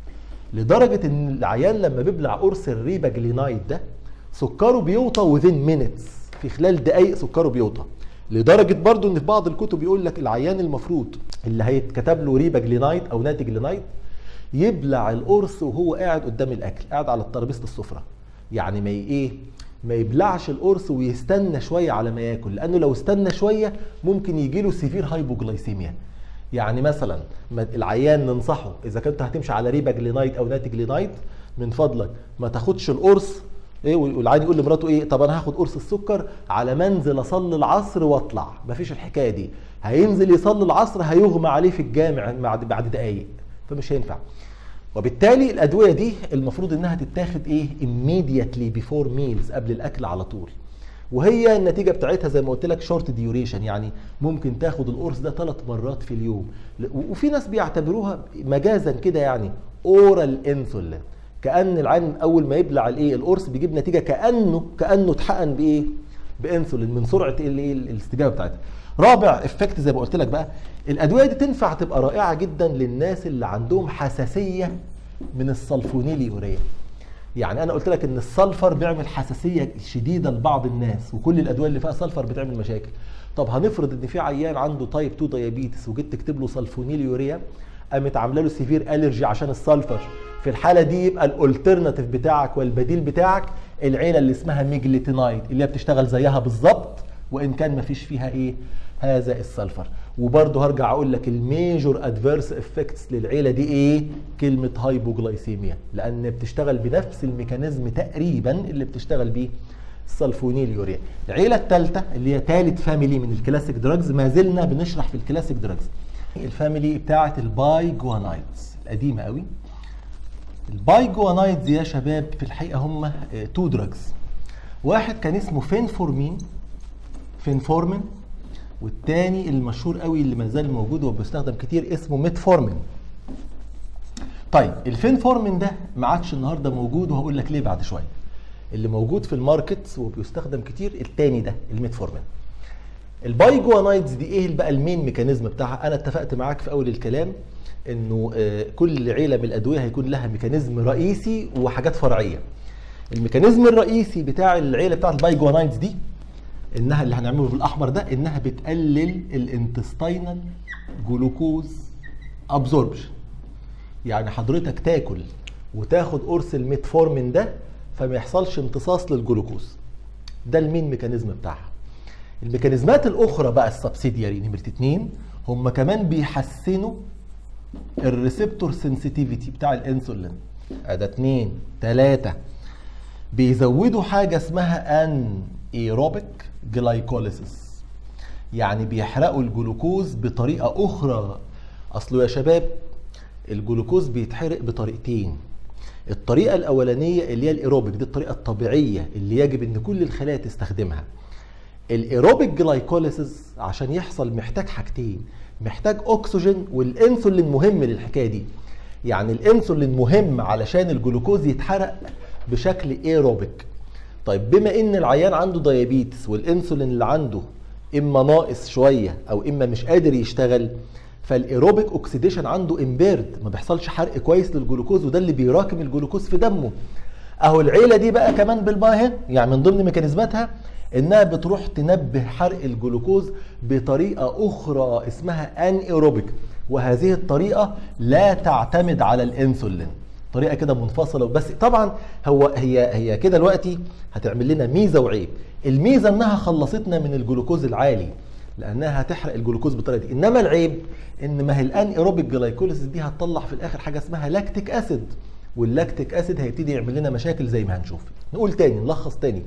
لدرجه ان العيان لما بيبلع قرص الريبا جلينايد ده سكره بيوطى وذين مينتس في خلال دقائق سكره بيوطى لدرجه برضو ان في بعض الكتب يقول لك العيان المفروض اللي هيتكتب له ريبا جلينايد او ناتي جلينايد يبلع القرص وهو قاعد قدام الاكل قاعد على ترابيزه السفره يعني ما ايه ما يبلعش القرص ويستنى شويه على ما ياكل لانه لو استنى شويه ممكن يجي له سيفير هايبوجلايسيميا يعني مثلا العيان ننصحه اذا كنت هتمشي على ريبا جلينايد او ناتي جلينايد من فضلك ما تاخدش القرص ايه والعيان يقول لمراته ايه طب انا هاخد قرص السكر على ما انزل اصلي العصر واطلع مفيش الحكايه دي هينزل يصلي العصر هيغمى عليه في الجامع بعد بعد دقايق فمش هينفع وبالتالي الادويه دي المفروض انها تتاخد ايه immediately before meals قبل الاكل على طول وهي النتيجه بتاعتها زي ما قلت لك شورت ديوريشن يعني ممكن تاخد القرص ده ثلاث مرات في اليوم وفي ناس بيعتبروها مجازا كده يعني اورال انسولين كان العين اول ما يبلع الايه القرص بيجيب نتيجه كانه كانه اتحقن بايه بانسولين من سرعه الايه الاستجابه بتاعتها رابع افكت زي ما قلت لك بقى الادويه دي تنفع تبقى رائعه جدا للناس اللي عندهم حساسيه من السلفونيليوريا يعني انا قلت لك ان السلفر بيعمل حساسيه شديده لبعض الناس وكل الادويه اللي فيها سلفر بتعمل مشاكل طب هنفرض ان في عيان عنده تايب 2 دايابيتس وجيت تكتب له سلفونيل يوريا قامت عامله له سيفير الرجي عشان السلفر في الحاله دي يبقى الالترناتيف بتاعك والبديل بتاعك العيله اللي اسمها ميجليتينايد اللي هي بتشتغل زيها بالظبط وان كان مفيش فيها ايه هذا السلفر وبرضه هرجع اقول لك الميجور ادفيرس افكتس للعيله دي ايه كلمه هايبوجلايسيميا لان بتشتغل بنفس الميكانيزم تقريبا اللي بتشتغل بيه السلفونيل يوريا العيله الثالثه اللي هي ثالث فاميلي من الكلاسيك دراجز ما زلنا بنشرح في الكلاسيك دراجز الفاميلي بتاعه الباي جوانايدز القديمه قوي الباي جوانايدز يا شباب في الحقيقه هم تو دراجز واحد كان اسمه فينفورمين فينفورمين والتاني المشهور قوي اللي ما زال موجود وبيستخدم كتير اسمه ميتفورمين طيب الفينفورمين ده ما عادش النهارده موجود وهقول لك ليه بعد شويه اللي موجود في الماركت وبيستخدم كتير التاني ده الميتفورمين الباي جوانايدز دي ايه بقى المين ميكانيزم بتاعها انا اتفقت معاك في اول الكلام انه كل عيله من الادويه هيكون لها ميكانيزم رئيسي وحاجات فرعيه الميكانيزم الرئيسي بتاع العيله بتاعت الباي جوانايدز دي انها اللي هنعمله بالاحمر ده انها بتقلل الانتستينال جلوكوز ابزوربشن يعني حضرتك تاكل وتاخد قرص الميتفورمين ده فما يحصلش امتصاص للجلوكوز ده المين ميكانيزم بتاعها الميكانيزمات الاخرى بقى السبسيدياري نمره اتنين هم كمان بيحسنوا الريسبتور سنسيتيفيتي بتاع الانسولين ادي اتنين تلاته بيزودوا حاجه اسمها ان ايروبيك جلايكوليسيس يعني بيحرقوا الجلوكوز بطريقه اخرى اصله يا شباب الجلوكوز بيتحرق بطريقتين الطريقه الاولانيه اللي هي الايروبيك دي الطريقه الطبيعيه اللي يجب ان كل الخلايا تستخدمها الايروبيك جلايكوليسيس عشان يحصل محتاج حاجتين محتاج اكسجين والانسولين مهم للحكايه دي يعني الانسولين مهم علشان الجلوكوز يتحرق بشكل ايروبيك طيب بما ان العيان عنده ديابيتس والانسولين اللي عنده اما ناقص شويه او اما مش قادر يشتغل فالايروبيك اوكسيديشن عنده امبيرد ما بيحصلش حرق كويس للجلوكوز وده اللي بيراكم الجلوكوز في دمه اهو العيله دي بقى كمان بالباهن يعني من ضمن ميكانيزماتها انها بتروح تنبه حرق الجلوكوز بطريقه اخرى اسمها ان ايروبيك وهذه الطريقه لا تعتمد على الانسولين طريقه كده منفصله بس طبعا هو هي هي كده دلوقتي هتعمل لنا ميزه وعيب الميزه انها خلصتنا من الجلوكوز العالي لانها هتحرق الجلوكوز بالطريقه دي انما العيب ان ما هي الان ايروبيك جلايكوليسيس دي هتطلع في الاخر حاجه اسمها لاكتيك اسيد واللاكتيك اسيد هيبتدي يعمل لنا مشاكل زي ما هنشوف نقول تاني نلخص تاني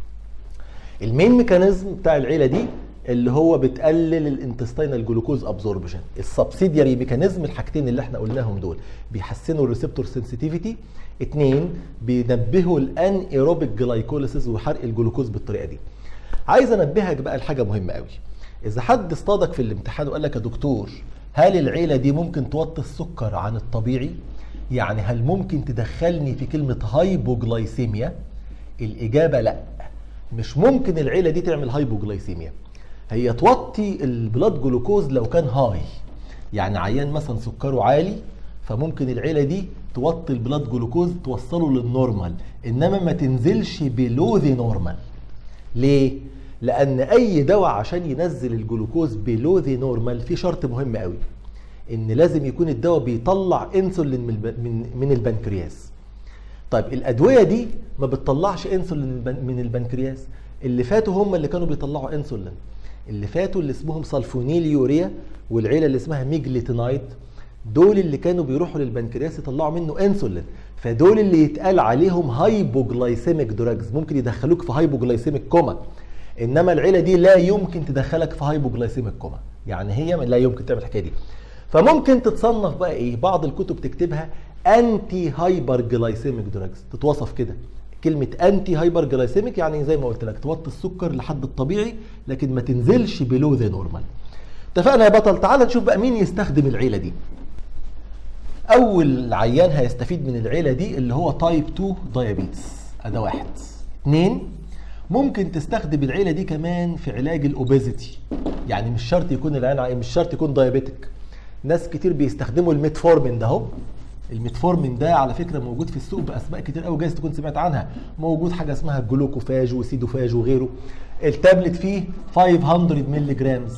المين ميكانيزم بتاع العيله دي اللي هو بتقلل الانتستينال جلوكوز ابزوربشن السبسيدياري ميكانيزم الحاجتين اللي احنا قلناهم دول بيحسنوا الريسبتور سنسيتيفيتي اتنين بينبهوا الان ايروبيك جلايكوليسيس وحرق الجلوكوز بالطريقه دي عايز انبهك بقى لحاجه مهمه قوي اذا حد اصطادك في الامتحان وقال لك يا دكتور هل العيله دي ممكن توطي السكر عن الطبيعي يعني هل ممكن تدخلني في كلمه هايبوجلايسيميا الاجابه لا مش ممكن العيله دي تعمل هايبوجلايسيميا هي توطي البلاد جلوكوز لو كان هاي يعني عيان مثلا سكره عالي فممكن العيله دي توطي البلاد جلوكوز توصله للنورمال انما ما تنزلش بلو ذي نورمال ليه لان اي دواء عشان ينزل الجلوكوز بلو ذي نورمال في شرط مهم قوي ان لازم يكون الدواء بيطلع انسولين من من من البنكرياس طيب الادويه دي ما بتطلعش انسولين من البنكرياس اللي فاتوا هم اللي كانوا بيطلعوا انسولين اللي فاتوا اللي اسمهم سلفونيل يوريا والعيله اللي اسمها ميجليتينايد دول اللي كانوا بيروحوا للبنكرياس يطلعوا منه انسولين فدول اللي يتقال عليهم هايبوجلايسيميك دراجز ممكن يدخلوك في هايبوجلايسيميك كوما انما العيله دي لا يمكن تدخلك في هايبوجلايسيميك كوما يعني هي لا يمكن تعمل الحكايه دي فممكن تتصنف بقى ايه بعض الكتب تكتبها انتي هايبر جلايسيميك دراجز تتوصف كده كلمة انتي هايبر جلايسيميك يعني زي ما قلت لك توطي السكر لحد الطبيعي لكن ما تنزلش بلو ذا نورمال. اتفقنا يا بطل تعال نشوف بقى مين يستخدم العيلة دي. أول عيان هيستفيد من العيلة دي اللي هو تايب 2 دايابيتس أدا واحد. اثنين ممكن تستخدم العيلة دي كمان في علاج الأوبيزيتي. يعني مش شرط يكون العيان مش شرط يكون دايابيتك. ناس كتير بيستخدموا الميتفورمين ده اهو الميتفورمين ده على فكره موجود في السوق باسماء كتير قوي جايز تكون سمعت عنها موجود حاجه اسمها جلوكوفاج وسيدوفاج وغيره التابلت فيه 500 مللي جرامز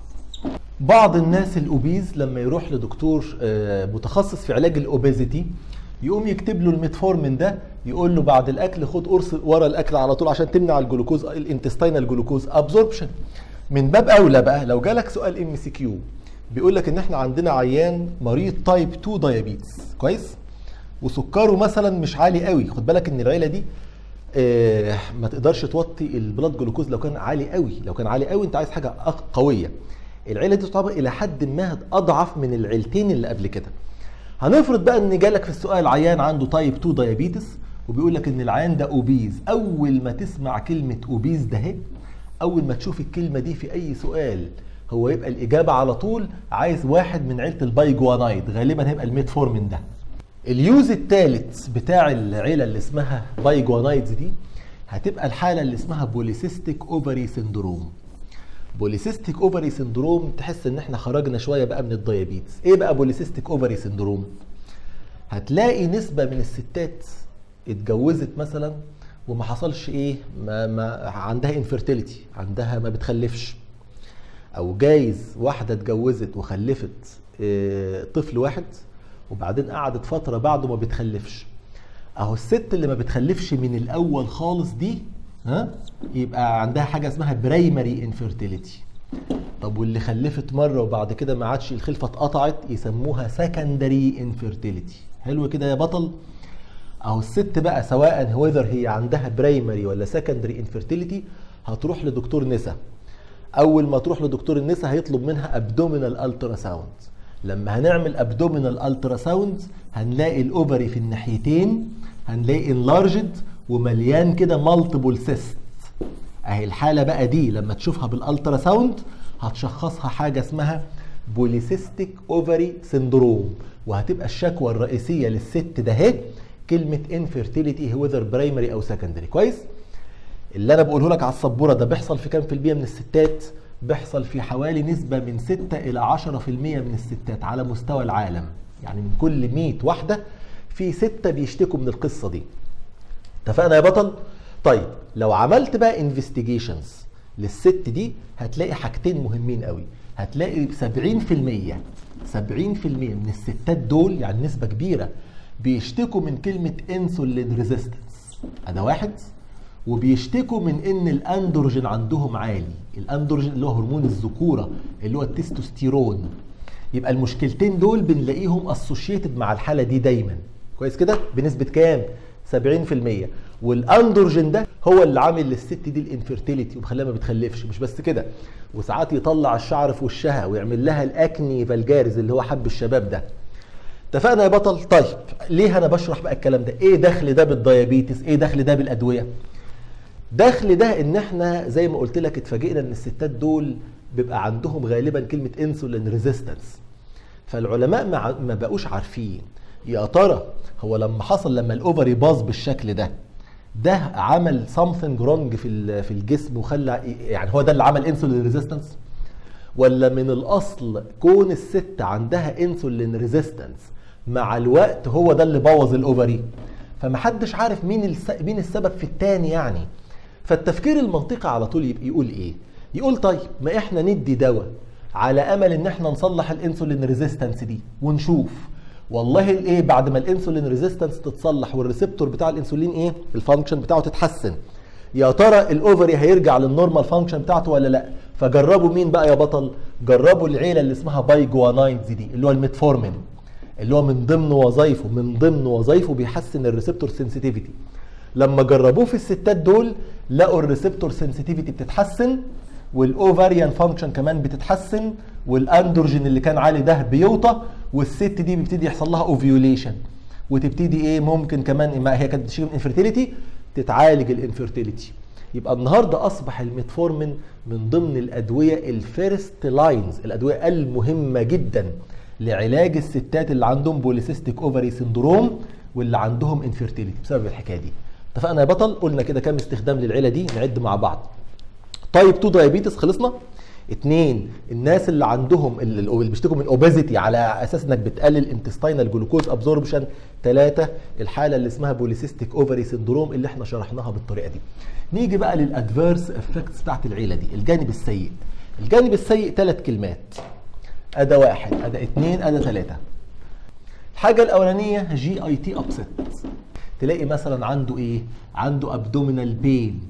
بعض الناس الاوبيز لما يروح لدكتور آه، متخصص في علاج الاوبيزيتي يقوم يكتب له الميتفورمين ده يقول له بعد الاكل خد قرص ورا الاكل على طول عشان تمنع الجلوكوز الانتستينال جلوكوز ابزوربشن من باب اولى بقى لو جالك سؤال ام سي كيو بيقول لك ان احنا عندنا عيان مريض تايب 2 دايابيتس كويس وسكره مثلا مش عالي قوي خد بالك ان العيله دي آه ما تقدرش توطي البلاد جلوكوز لو كان عالي قوي لو كان عالي قوي انت عايز حاجه أق- قويه العيله دي تعتبر الى حد ما اضعف من العيلتين اللي قبل كده هنفرض بقى ان جالك في السؤال عيان عنده تايب 2 دايابيتس وبيقول لك ان العيان ده اوبيز اول ما تسمع كلمه اوبيز ده اهي اول ما تشوف الكلمه دي في اي سؤال هو يبقى الاجابه على طول عايز واحد من عيله البايجوانايد غالبا هيبقى الميتفورمين ده اليوز الثالث بتاع العيله اللي اسمها بايجوانايدز دي هتبقى الحاله اللي اسمها بوليسيستيك اوفري سندروم بوليسيستيك اوفري سندروم تحس ان احنا خرجنا شويه بقى من الديابيتس ايه بقى بوليسيستيك اوفري سندروم هتلاقي نسبه من الستات اتجوزت مثلا وما حصلش ايه ما, ما عندها انفيرتيليتي عندها ما بتخلفش او جايز واحده اتجوزت وخلفت آه، طفل واحد وبعدين قعدت فتره بعده ما بتخلفش اهو الست اللي ما بتخلفش من الاول خالص دي ها يبقى عندها حاجه اسمها برايمري انفيرتيليتي طب واللي خلفت مره وبعد كده ما عادش الخلفه اتقطعت يسموها سكندري انفيرتيليتي حلو كده يا بطل اهو الست بقى سواء هوذر هي عندها برايمري ولا سكندري انفيرتيليتي هتروح لدكتور نسا اول ما تروح لدكتور النسا هيطلب منها ابدومينال الترا ساوند لما هنعمل ابدومينال الترا ساوند هنلاقي الاوفري في الناحيتين هنلاقي انلارجد ومليان كده مالتيبل سيست اهي الحاله بقى دي لما تشوفها بالالترا ساوند هتشخصها حاجه اسمها بوليسيستيك اوفري سندروم وهتبقى الشكوى الرئيسيه للست ده اهي كلمه انفيرتيليتي وذر برايمري او سكندري كويس اللي انا بقوله لك على السبوره ده بيحصل في كام في المية من الستات بيحصل في حوالي نسبة من 6 إلى 10% من الستات على مستوى العالم يعني من كل 100 واحدة في ستة بيشتكوا من القصة دي اتفقنا يا بطل؟ طيب لو عملت بقى انفستيجيشنز للست دي هتلاقي حاجتين مهمين قوي هتلاقي 70% 70% من الستات دول يعني نسبة كبيرة بيشتكوا من كلمة انسولين ريزيستنس ده واحد وبيشتكوا من ان الاندروجين عندهم عالي الاندروجين اللي هو هرمون الذكوره اللي هو التستوستيرون يبقى المشكلتين دول بنلاقيهم اسوشيتد مع الحاله دي دايما كويس كده بنسبه كام 70% والاندروجين ده هو اللي عامل للست دي الانفيرتيليتي ومخليها ما بتخلفش مش بس كده وساعات يطلع الشعر في وشها ويعمل لها الاكني فالجارز اللي هو حب الشباب ده اتفقنا يا بطل طيب ليه انا بشرح بقى الكلام ده ايه دخل ده بالديابيتس ايه دخل ده بالادويه دخل ده ان احنا زي ما قلت لك اتفاجئنا ان الستات دول بيبقى عندهم غالبا كلمه انسولين ريزيستنس فالعلماء ما ما بقوش عارفين يا ترى هو لما حصل لما الاوفري باظ بالشكل ده ده عمل something wrong في ال- في الجسم وخلى يعني هو ده اللي عمل انسولين ريزيستنس ولا من الاصل كون الست عندها انسولين ريزيستنس مع الوقت هو ده اللي بوظ الاوفري فمحدش عارف مين الس... مين السبب في التاني يعني فالتفكير المنطقي على طول يبقى يقول ايه يقول طيب ما احنا ندي دواء على امل ان احنا نصلح الانسولين ريزيستنس دي ونشوف والله الايه بعد ما الانسولين ريزيستنس تتصلح والريسبتور بتاع الانسولين ايه الفانكشن بتاعه تتحسن يا ترى الاوفري هيرجع للنورمال فانكشن بتاعته ولا لا فجربوا مين بقى يا بطل جربوا العيله اللي اسمها بايجوانايدز دي اللي هو الميتفورمين اللي هو من ضمن وظايفه من ضمن وظايفه بيحسن الريسبتور سنسيتيفيتي لما جربوه في الستات دول لقوا الريسبتور سنسيتيفيتي بتتحسن والاوفاريان فانكشن كمان بتتحسن والاندروجين اللي كان عالي ده بيوطى والست دي بيبتدي يحصل لها اوفيوليشن وتبتدي ايه ممكن كمان ما هي كانت بتشتكي من انفيرتيليتي تتعالج الانفيرتيليتي يبقى النهارده اصبح الميتفورمين من ضمن الادويه الفيرست لاينز الادويه المهمه جدا لعلاج الستات اللي عندهم بوليسيستيك اوفري سندروم واللي عندهم انفيرتيليتي بسبب الحكايه دي اتفقنا يا بطل قلنا كده كام استخدام للعيله دي نعد مع بعض تايب 2 دايابيتس خلصنا اتنين الناس اللي عندهم اللي اللي بيشتكوا من اوبيزيتي على اساس انك بتقلل انتستينال جلوكوز ابزوربشن ثلاثة الحالة اللي اسمها بوليسيستيك اوفري سندروم اللي احنا شرحناها بالطريقة دي نيجي بقى للادفيرس افكتس بتاعت العيلة دي الجانب السيء الجانب السيء ثلاث كلمات ادا واحد ادا اتنين ادا ثلاثة الحاجة الأولانية جي اي تي ابسيت تلاقي مثلا عنده ايه؟ عنده ابدومينال بين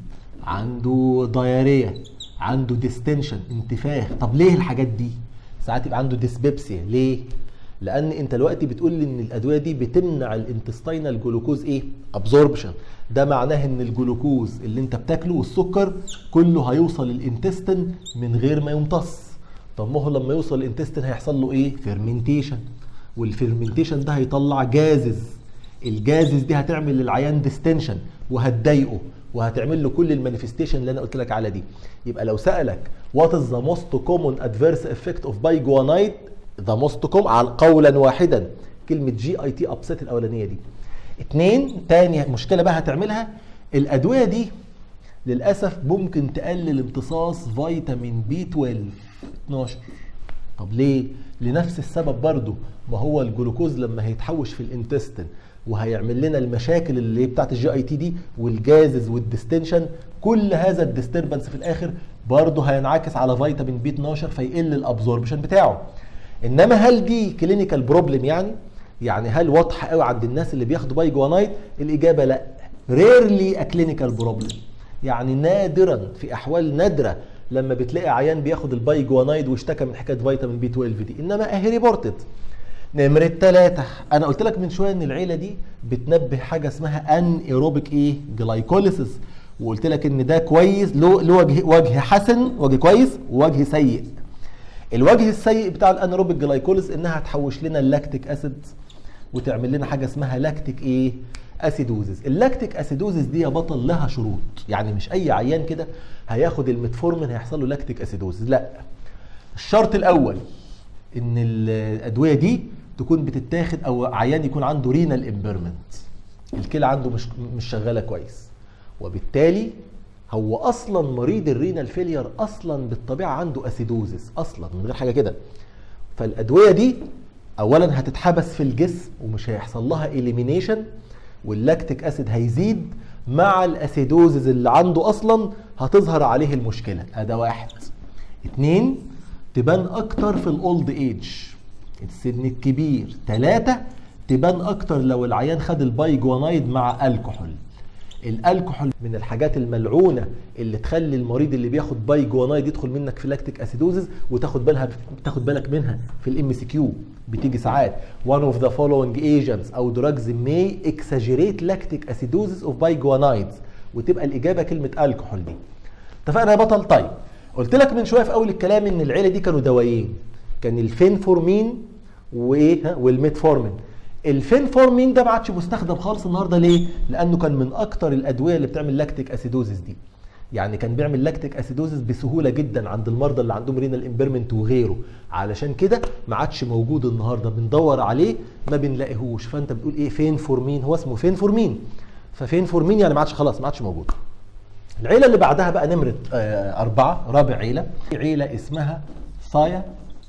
عنده دايريا عنده ديستنشن انتفاخ طب ليه الحاجات دي؟ ساعات يبقى عنده ديسبيبسيا ليه؟ لان انت دلوقتي بتقول لي ان الادويه دي بتمنع الانتستينال جلوكوز ايه؟ ابزوربشن ده معناه ان الجلوكوز اللي انت بتاكله والسكر كله هيوصل الانتستين من غير ما يمتص طب ما هو لما يوصل الانتستين هيحصل له ايه؟ فيرمنتيشن والفيرمنتيشن ده هيطلع جازز الجازز دي هتعمل للعيان ديستنشن وهتضايقه وهتعمل له كل المانيفستيشن اللي انا قلت لك على دي يبقى لو سالك وات از ذا موست كومون ادفيرس افكت اوف بايجوانايد ذا موست كوم على قولا واحدا كلمه جي اي تي ابسيت الاولانيه دي اتنين تاني مشكله بقى هتعملها الادويه دي للاسف ممكن تقلل امتصاص فيتامين بي 12 12 طب ليه؟ لنفس السبب برضو ما هو الجلوكوز لما هيتحوش في الانتستين وهيعمل لنا المشاكل اللي بتاعت الجي اي تي دي والجازز والديستنشن كل هذا الديستربنس في الاخر برضه هينعكس على فيتامين بي 12 فيقل الابزوربشن بتاعه انما هل دي كلينيكال بروبلم يعني يعني هل واضحه قوي عند الناس اللي بياخدوا بايجوانايد الاجابه لا ريرلي ا كلينيكال بروبلم يعني نادرا في احوال نادره لما بتلاقي عيان بياخد البايجوانايد واشتكى من حكايه فيتامين بي 12 دي انما اهي ريبورتد نمرة ثلاثة أنا قلت لك من شوية إن العيلة دي بتنبه حاجة اسمها أن إيروبيك إيه؟ جلايكوليسيس وقلت لك إن ده كويس له له وجه وجه حسن وجه كويس ووجه سيء. الوجه السيء بتاع الانيروبيك جلايكوليس إنها تحوش لنا اللاكتيك أسيد وتعمل لنا حاجة اسمها لاكتيك إيه؟ اسيدوزز اللاكتيك اسيدوزز دي يا بطل لها شروط يعني مش اي عيان كده هياخد الميتفورمين هيحصل له لاكتيك اسيدوزز لا الشرط الاول ان الادويه دي تكون بتتاخد او عيان يكون عنده رينال امبيرمنت الكلى عنده مش مش شغاله كويس وبالتالي هو اصلا مريض الرينال فيلير اصلا بالطبيعه عنده اسيدوزس اصلا من غير حاجه كده فالادويه دي اولا هتتحبس في الجسم ومش هيحصل لها اليمينيشن واللاكتيك اسيد هيزيد مع الاسيدوزز اللي عنده اصلا هتظهر عليه المشكله ده واحد اتنين تبان اكتر في الاولد ايج السن الكبير ثلاثة تبان اكتر لو العيان خد البايجوانايد مع الكحول الالكحول من الحاجات الملعونه اللي تخلي المريض اللي بياخد بايجوانايد يدخل منك في لاكتيك اسيدوزز وتاخد بالها تاخد بالك منها في الام سي كيو بتيجي ساعات one of the following agents او drugs may exaggerate lactic acidosis of biguanides وتبقى الاجابه كلمه الكحول دي اتفقنا يا بطل طيب قلت لك من شويه في اول الكلام ان العيله دي كانوا دوايين كان الفينفورمين وايه ها والميتفورمين الفينفورمين ده ما عادش مستخدم خالص النهارده ليه؟ لانه كان من اكتر الادويه اللي بتعمل لاكتيك اسيدوزيس دي. يعني كان بيعمل لاكتيك اسيدوزيس بسهوله جدا عند المرضى اللي عندهم رينال امبيرمنت وغيره، علشان كده ما عادش موجود النهارده بندور عليه ما بنلاقيهوش، فانت بتقول ايه فين فورمين؟ هو اسمه فين فورمين. ففين فورمين يعني ما عادش خلاص ما عادش موجود. العيله اللي بعدها بقى نمره آه اربعه رابع عيله عيله اسمها ثايا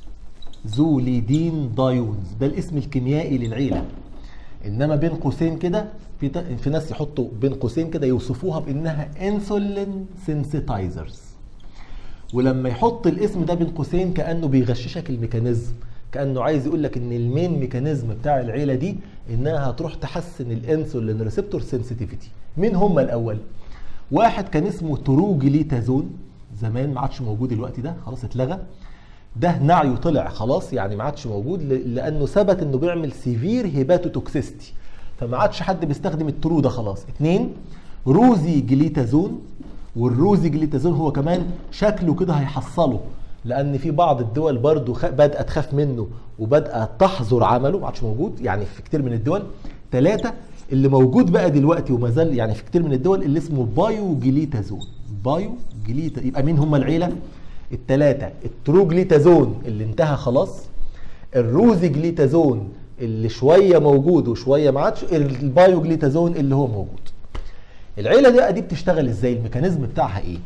زوليدين دايونز ده الاسم الكيميائي للعيله انما بين قوسين كده في ت- في ناس يحطوا بين قوسين كده يوصفوها بانها انسولين سنسيتايزرز ولما يحط الاسم ده بين قوسين كانه بيغششك الميكانيزم كانه عايز يقول لك ان المين ميكانيزم بتاع العيله دي انها هتروح تحسن الانسولين ريسبتور سنسيتيفيتي مين هم الاول واحد كان اسمه تروجليتازون زمان ما عادش موجود الوقت ده خلاص اتلغى ده نعيه طلع خلاص يعني ما عادش موجود ل- لانه ثبت انه بيعمل سيفير هيباتوتوكسيستي فما عادش حد بيستخدم الترو ده خلاص اتنين روزي جليتازون والروزي جليتازون هو كمان شكله كده هيحصله لان في بعض الدول برضو خ... بدات تخاف منه وبدات تحظر عمله ما عادش موجود يعني في كتير من الدول ثلاثة اللي موجود بقى دلوقتي وما زال يعني في كتير من الدول اللي اسمه بايو جليتازون بايو جليتا يبقى مين هم العيله الثلاثه التروجليتازون اللي انتهى خلاص الروزي جليتازون اللي شويه موجود وشويه ما عادش البايو جليتازون اللي هو موجود العيله دي بقى دي بتشتغل ازاي الميكانيزم بتاعها ايه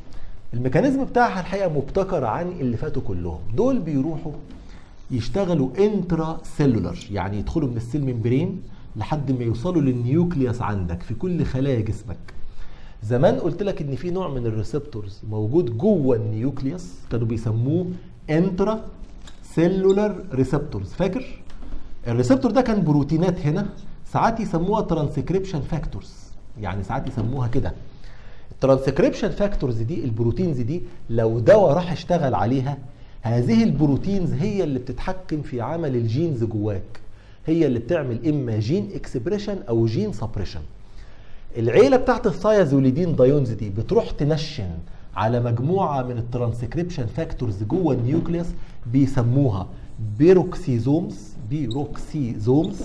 الميكانيزم بتاعها الحقيقه مبتكر عن اللي فاتوا كلهم دول بيروحوا يشتغلوا انترا سيلولر يعني يدخلوا من السيل ممبرين لحد ما يوصلوا للنيوكليوس عندك في كل خلايا جسمك زمان قلت لك ان في نوع من الريسبتورز موجود جوه النيوكليوس كانوا بيسموه انترا سيلولر ريسبتورز فاكر الريسبتور ده كان بروتينات هنا ساعات يسموها ترانسكريبشن فاكتورز يعني ساعات يسموها كده الترانسكريبشن فاكتورز دي البروتينز دي لو دواء راح اشتغل عليها هذه البروتينز هي اللي بتتحكم في عمل الجينز جواك هي اللي بتعمل اما جين اكسبريشن او جين سبريشن العيله بتاعت الثايازوليدين دايونز دي بتروح تنشن على مجموعه من الترانسكريبشن فاكتورز جوه النيوكليوس بيسموها بيروكسيزومز بيروكسيزومز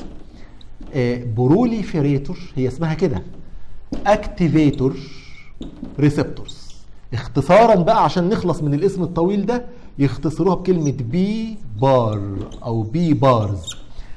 آه بروليفيريتور هي اسمها كده اكتيفيتور ريسبتورز اختصارا بقى عشان نخلص من الاسم الطويل ده يختصروها بكلمه بي بار او بي بارز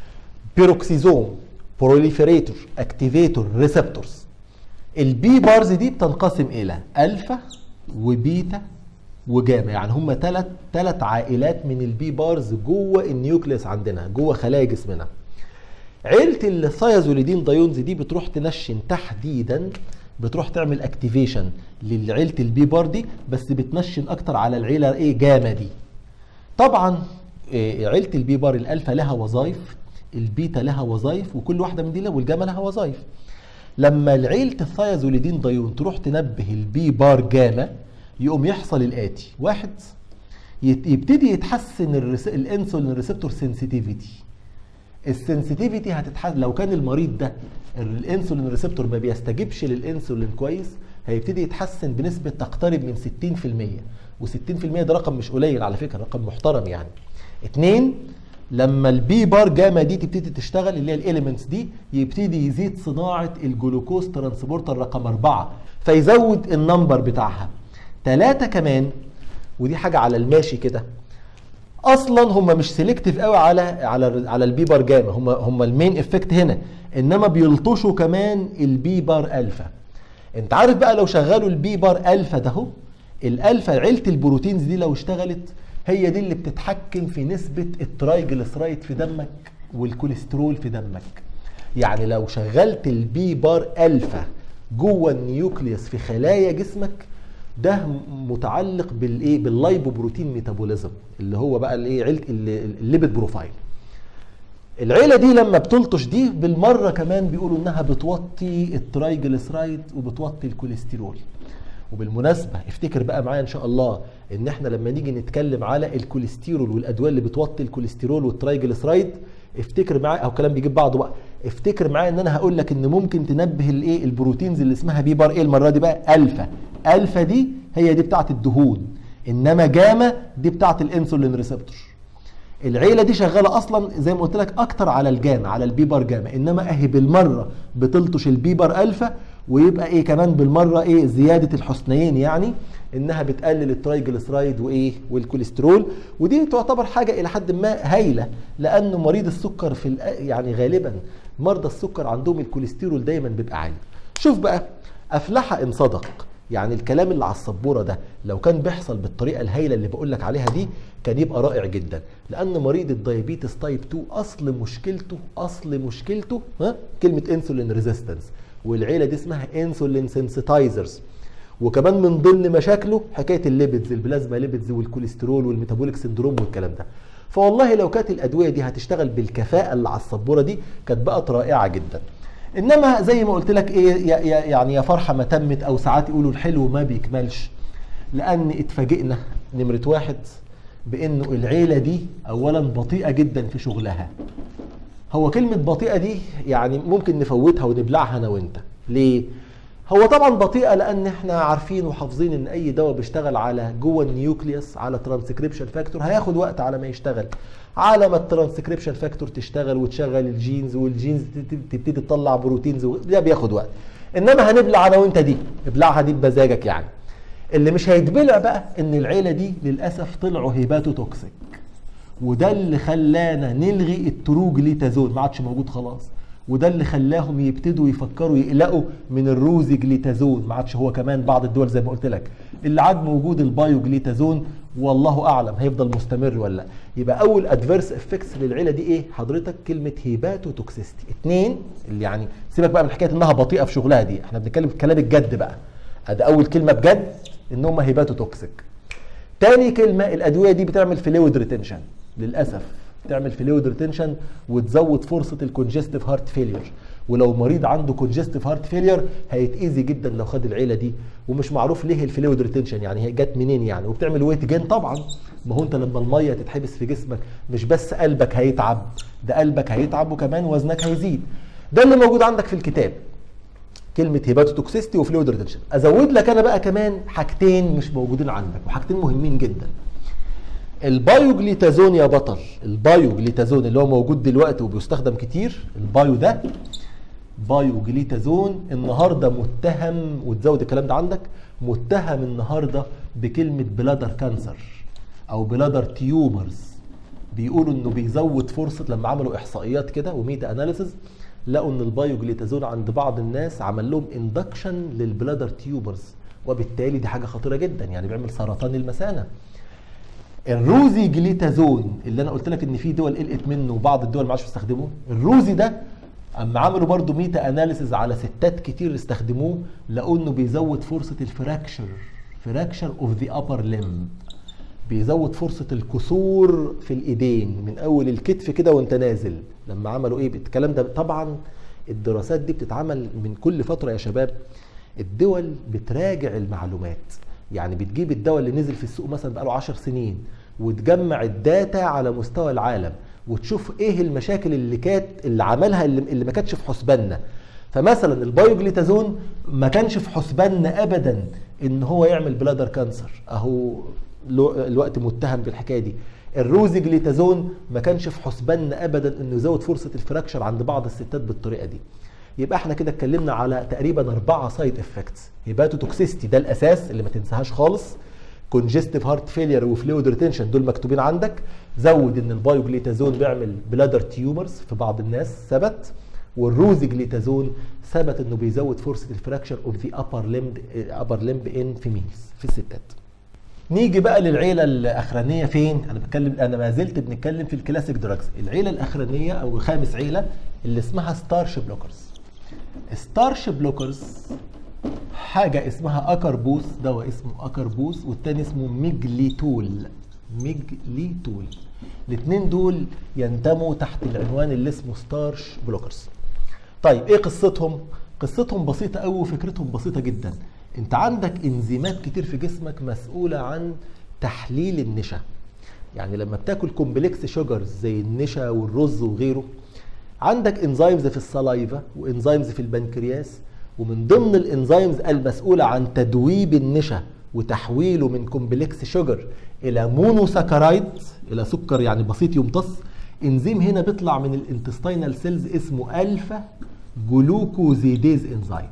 بيروكسيزوم بروليفيريتور اكتيفيتور ريسبتورز البي بارز دي بتنقسم الى الفا وبيتا وجاما يعني هم ثلاث ثلاث عائلات من البي بارز جوه النيوكليوس عندنا جوه خلايا جسمنا عيله الثايازوليدين دايونز دي بتروح تنشن تحديدا بتروح تعمل اكتيفيشن لعيله البي بار دي بس بتنشن اكتر على العيله ايه جاما دي طبعا إيه عيله البي بار الالفا لها وظائف البيتا لها وظائف وكل واحده من دي والجاما لها وظائف لما عيله الثايازوليدين دايون تروح تنبه البي بار جاما يقوم يحصل الاتي واحد يبتدي يتحسن الانسولين ريسبتور سنسيتيفيتي السنسيتيفيتي هتتحسن لو كان المريض ده الانسولين ريسبتور ما بيستجيبش للانسولين كويس هيبتدي يتحسن بنسبه تقترب من 60% و60% ده رقم مش قليل على فكره رقم محترم يعني اتنين لما البي بار جاما دي تبتدي تشتغل اللي هي الاليمنتس دي يبتدي يزيد صناعه الجلوكوز ترانسبورتر رقم أربعة فيزود النمبر بتاعها ثلاثة كمان ودي حاجة على الماشي كده اصلا هم مش سيلكتيف قوي على على على البي بار جاما هم هم المين افكت هنا انما بيلطشوا كمان البي بار الفا انت عارف بقى لو شغلوا البي بار الفا ده اهو الالفا عيله البروتينز دي لو اشتغلت هي دي اللي بتتحكم في نسبه الترايجلسرايد في دمك والكوليسترول في دمك يعني لو شغلت البي بار الفا جوه النيوكليوس في خلايا جسمك ده متعلق بالايه باللايبوبروتين ميتابوليزم اللي هو بقى الايه عيله الليبيد بروفايل العيله دي لما بتلطش دي بالمره كمان بيقولوا انها بتوطي الترايجلسرايد وبتوطي الكوليسترول وبالمناسبه افتكر بقى معايا ان شاء الله ان احنا لما نيجي نتكلم على الكوليسترول والادويه اللي بتوطي الكوليسترول والترايجلسرايد افتكر معايا او كلام بيجيب بعضه بقى افتكر معايا ان انا هقول لك ان ممكن تنبه الايه البروتينز اللي اسمها بي بار ايه المره دي بقى الفا الفا دي هي دي بتاعه الدهون انما جاما دي بتاعه الانسولين ريسبتور العيله دي شغاله اصلا زي ما قلت لك اكتر على الجاما على البيبر جاما انما اهي بالمره بتلطش البيبر الفا ويبقى ايه كمان بالمره ايه زياده الحسنيين يعني انها بتقلل الترايجلسرايد وايه والكوليسترول ودي تعتبر حاجه الى حد ما هايله لانه مريض السكر في يعني غالبا مرضى السكر عندهم الكوليسترول دايما بيبقى عالي شوف بقى افلح ان صدق يعني الكلام اللي على السبوره ده لو كان بيحصل بالطريقه الهايله اللي بقول لك عليها دي كان يبقى رائع جدا لان مريض الدايابيتس تايب 2 اصل مشكلته اصل مشكلته ها كلمه انسولين ريزيستنس والعيله دي اسمها انسولين سنسيتايزرز وكمان من ضمن مشاكله حكايه الليبيدز البلازما ليبيدز والكوليسترول والميتابوليك سندروم والكلام ده فوالله لو كانت الادويه دي هتشتغل بالكفاءه اللي على السبوره دي كانت بقت رائعه جدا انما زي ما قلت لك ايه يعني يا فرحه ما تمت او ساعات يقولوا الحلو ما بيكملش لان اتفاجئنا نمره واحد بانه العيله دي اولا بطيئه جدا في شغلها هو كلمه بطيئه دي يعني ممكن نفوتها ونبلعها انا وانت ليه هو طبعا بطيئه لان احنا عارفين وحافظين ان اي دواء بيشتغل على جوه النيوكليوس على ترانسكريبشن فاكتور هياخد وقت على ما يشتغل على ما الترانسكريبشن فاكتور تشتغل وتشغل الجينز والجينز تبتدي تطلع بروتينز ده بياخد وقت انما هنبلع انا وانت دي ابلعها دي بمزاجك يعني اللي مش هيتبلع بقى ان العيله دي للاسف طلعوا هيباتو توكسيك وده اللي خلانا نلغي التروجليتازون ما عادش موجود خلاص وده اللي خلاهم يبتدوا يفكروا يقلقوا من الروزي جليتازون ما عادش هو كمان بعض الدول زي ما قلت لك اللي عاد موجود البايو جليتازون والله اعلم هيفضل مستمر ولا لا يبقى اول ادفيرس افكتس للعيله دي ايه حضرتك كلمه هيباتو توكسيستي اتنين اللي يعني سيبك بقى من حكايه انها بطيئه في شغلها دي احنا بنتكلم في كلام الجد بقى ادي اول كلمه بجد ان هم هيباتو توكسيك تاني كلمه الادويه دي بتعمل فلويد ريتنشن للاسف تعمل فلويد ريتنشن وتزود فرصه الكونجستيف هارت فيلير ولو مريض عنده كونجستيف هارت فيلير هيتاذي جدا لو خد العيله دي ومش معروف ليه الفلويد ريتنشن يعني هي جت منين يعني وبتعمل ويت جين طبعا ما هو انت لما الميه تتحبس في جسمك مش بس قلبك هيتعب ده قلبك هيتعب وكمان وزنك هيزيد ده اللي موجود عندك في الكتاب كلمه هيباتوتوكسيستي وفلويد ريتنشن ازود لك انا بقى كمان حاجتين مش موجودين عندك وحاجتين مهمين جدا البايوجليتازون يا بطل البايوجليتازون اللي هو موجود دلوقتي وبيستخدم كتير البايو ده بايوجليتازون النهارده متهم وتزود الكلام ده عندك متهم النهارده بكلمه بلادر كانسر او بلادر تيومرز بيقولوا انه بيزود فرصه لما عملوا احصائيات كده وميتا اناليسز لقوا ان البايوجليتازون عند بعض الناس عمل لهم اندكشن للبلادر تيوبرز وبالتالي دي حاجه خطيره جدا يعني بيعمل سرطان المثانه الروزي جليتازون اللي انا قلت لك ان في دول قلقت منه وبعض الدول ما عادش بيستخدموه الروزي ده اما عملوا برضو ميتا اناليسز على ستات كتير استخدموه لقوا انه بيزود فرصه الفراكشر فراكشر اوف ذا ابر ليم بيزود فرصه الكسور في الايدين من اول الكتف كده وانت نازل لما عملوا ايه الكلام ده طبعا الدراسات دي بتتعمل من كل فتره يا شباب الدول بتراجع المعلومات يعني بتجيب الدواء اللي نزل في السوق مثلا بقاله 10 سنين وتجمع الداتا على مستوى العالم وتشوف ايه المشاكل اللي كانت اللي عملها اللي, اللي ما كانتش في حسباننا فمثلا البايوجليتازون ما كانش في حسباننا ابدا ان هو يعمل بلادر كانسر اهو الوقت متهم بالحكايه دي الروزي جليتازون ما كانش في حسباننا ابدا انه يزود فرصه الفراكشر عند بعض الستات بالطريقه دي يبقى احنا كده اتكلمنا على تقريبا اربعه سايد افكتس هيباتوتوكسيستي ده الاساس اللي ما تنساهاش خالص كونجستيف هارت فيلير وفلويد ريتنشن دول مكتوبين عندك زود ان البايوجليتازون بيعمل بلادر تيومرز في بعض الناس ثبت والروزي جليتازون ثبت انه بيزود فرصه الفراكشر اوف ذا ابر ليمب ابر ليمب ان فيميلز في الستات نيجي بقى للعيله الاخرانيه فين انا بتكلم انا ما زلت بنتكلم في الكلاسيك دراجز العيله الاخرانيه او خامس عيله اللي اسمها ستارش بلوكرز ستارش بلوكرز حاجه اسمها اكربوس دواء اسمه اكربوس والتاني اسمه ميجليتول ميجليتول الاثنين دول ينتموا تحت العنوان اللي اسمه ستارش بلوكرز طيب ايه قصتهم قصتهم بسيطه قوي وفكرتهم بسيطه جدا انت عندك انزيمات كتير في جسمك مسؤوله عن تحليل النشا يعني لما بتاكل كومبلكس شوجرز زي النشا والرز وغيره عندك انزيمز في السلايفا وانزيمز في البنكرياس ومن ضمن الانزيمز المسؤوله عن تدويب النشا وتحويله من كومبلكس شوجر الى مونوساكرايد الى سكر يعني بسيط يمتص انزيم هنا بيطلع من الانتستينال سيلز اسمه الفا جلوكوزيديز انزيم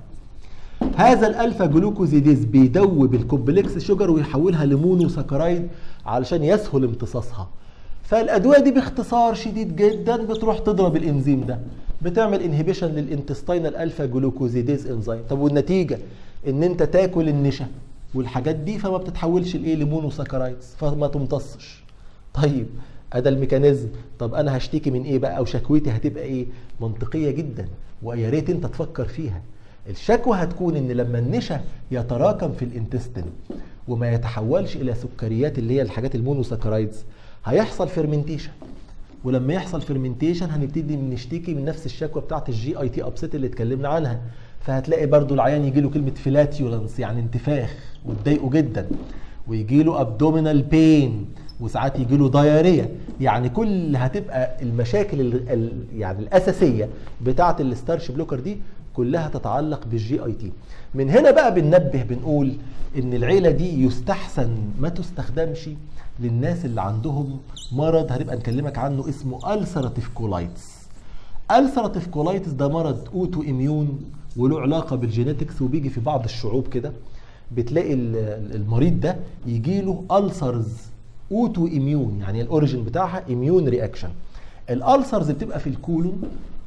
هذا الالفا جلوكوزيديز بيدوب الكومبلكس شوجر ويحولها لمونوساكرايد علشان يسهل امتصاصها فالادويه دي باختصار شديد جدا بتروح تضرب الانزيم ده بتعمل انهبيشن للانتستينال الفا جلوكوزيديز انزيم طب والنتيجه ان انت تاكل النشا والحاجات دي فما بتتحولش لايه لمونوساكرايدز فما تمتصش طيب ادى الميكانيزم طب انا هشتكي من ايه بقى او شكوتي هتبقى ايه منطقيه جدا ويا ريت انت تفكر فيها الشكوى هتكون ان لما النشا يتراكم في الانتستين وما يتحولش الى سكريات اللي هي الحاجات المونوساكرايدز هيحصل فيرمنتيشن ولما يحصل فيرمنتيشن هنبتدي نشتكي من نفس الشكوى بتاعت الجي اي تي ابسيت اللي اتكلمنا عنها فهتلاقي برضو العيان يجي له كلمه فلاتيولنس يعني انتفاخ وتضايقه جدا ويجي له ابدومينال بين وساعات يجي له دايريا يعني كل هتبقى المشاكل ال ال يعني الاساسيه بتاعه الستارش بلوكر دي كلها تتعلق بالجي اي تي من هنا بقى بننبه بنقول ان العيله دي يستحسن ما تستخدمش للناس اللي عندهم مرض هنبقى نكلمك عنه اسمه السراتيف كولايتس السراتيف كولايتس ده مرض اوتو اميون وله علاقه بالجينيتكس وبيجي في بعض الشعوب كده بتلاقي المريض ده يجي له السرز اوتو اميون يعني الاوريجن بتاعها اميون رياكشن الالسرز بتبقى في الكولون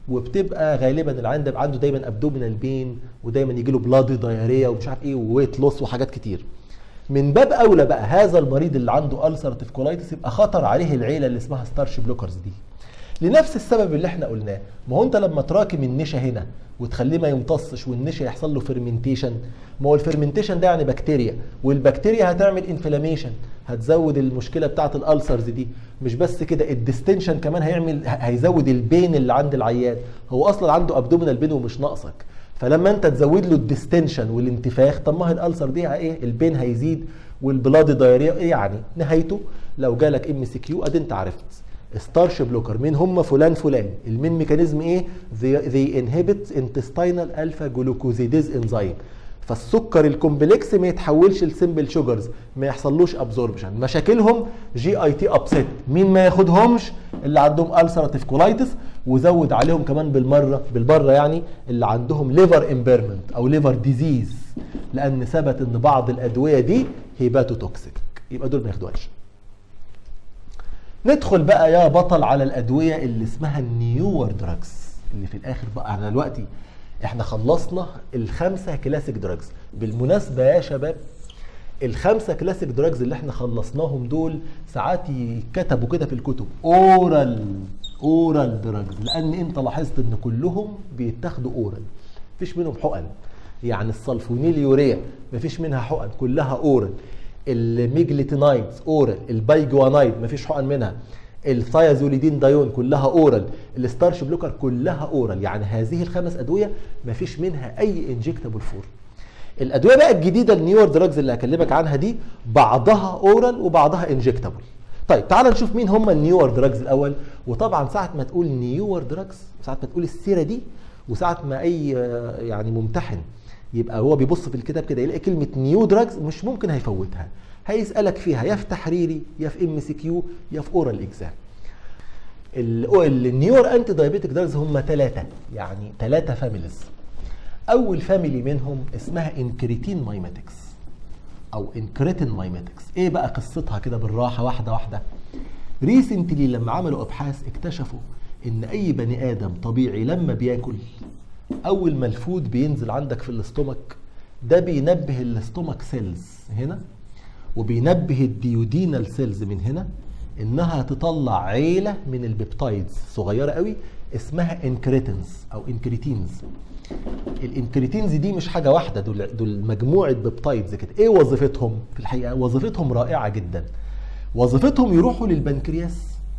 وبتبقى غالبا العيان ده عنده دايما ابدومينال بين ودايما يجي له بلادي دايريا ومش عارف ايه وويت لوس وحاجات كتير من باب اولى بقى هذا المريض اللي عنده السرتيف كولايتس يبقى خطر عليه العيله اللي اسمها ستارش بلوكرز دي لنفس السبب اللي احنا قلناه ما هو انت لما تراكم النشا هنا وتخليه ما يمتصش والنشا يحصل له فيرمنتيشن ما هو الفيرمنتيشن ده يعني بكتيريا والبكتيريا هتعمل انفلاميشن هتزود المشكله بتاعه الالسرز دي مش بس كده الديستنشن كمان هيعمل هيزود البين اللي عند العيان هو اصلا عنده ابدومينال بين ومش ناقصك فلما انت تزود له الديستنشن والانتفاخ طب ما هي الالسر دي ايه البين هيزيد والبلاد دايريا ايه يعني نهايته لو جالك ام سي كيو ادي انت عرفت ستارش بلوكر مين هم فلان فلان المين ميكانيزم ايه they inhibit intestinal alpha glucosidase enzyme فالسكر الكومبلكس ما يتحولش لسمبل شوجرز ما يحصلوش ابزوربشن مشاكلهم جي اي تي ابسيت مين ما ياخدهمش اللي عندهم السراتيف كولايتس وزود عليهم كمان بالمره بالبره يعني اللي عندهم ليفر امبيرمنت او ليفر ديزيز لان ثبت ان بعض الادويه دي هيباتوتوكسيك يبقى دول ما ياخدوهاش ندخل بقى يا بطل على الادويه اللي اسمها النيور دراجز اللي في الاخر بقى احنا دلوقتي احنا خلصنا الخمسه كلاسيك دراجز بالمناسبه يا شباب الخمسه كلاسيك دراجز اللي احنا خلصناهم دول ساعات يكتبوا كده في الكتب اورال اورال دراجز لان انت لاحظت ان كلهم بيتاخدوا اورال مفيش منهم حقن يعني السلفونيل يوريا مفيش منها حقن كلها اورال الميجليتينايدز اورال البايجوانايد مفيش حقن منها الثايازوليدين دايون كلها اورال الستارش بلوكر كلها اورال يعني هذه الخمس ادويه مفيش منها اي انجكتابل فور الادويه بقى الجديده النيور دراجز اللي هكلمك عنها دي بعضها اورال وبعضها انجكتابل طيب تعال نشوف مين هم النيور دراجز الاول وطبعا ساعه ما تقول نيور دراجز ساعه ما تقول السيره دي وساعه ما اي يعني ممتحن يبقى هو بيبص في الكتاب كده يلاقي كلمه نيو دراجز مش ممكن هيفوتها هيسالك فيها يا في تحريري يا في ام سي كيو يا في اورال اكزام النيور انتي دايابيتك دراجز هم ثلاثه يعني ثلاثه فاميليز اول فاميلي منهم اسمها انكريتين مايماتكس او انكريتين مايماتكس ايه بقى قصتها كده بالراحه واحده واحده ريسنتلي لما عملوا ابحاث اكتشفوا ان اي بني ادم طبيعي لما بياكل اول ما الفود بينزل عندك في الاستومك ده بينبه الاستومك سيلز هنا وبينبه الديودينال سيلز من هنا انها تطلع عيله من البيبتايدز صغيره قوي اسمها انكريتينز او انكريتينز الانكريتينز دي مش حاجه واحده دول دول مجموعه بيبتايدز كده ايه وظيفتهم في الحقيقه وظيفتهم رائعه جدا وظيفتهم يروحوا للبنكرياس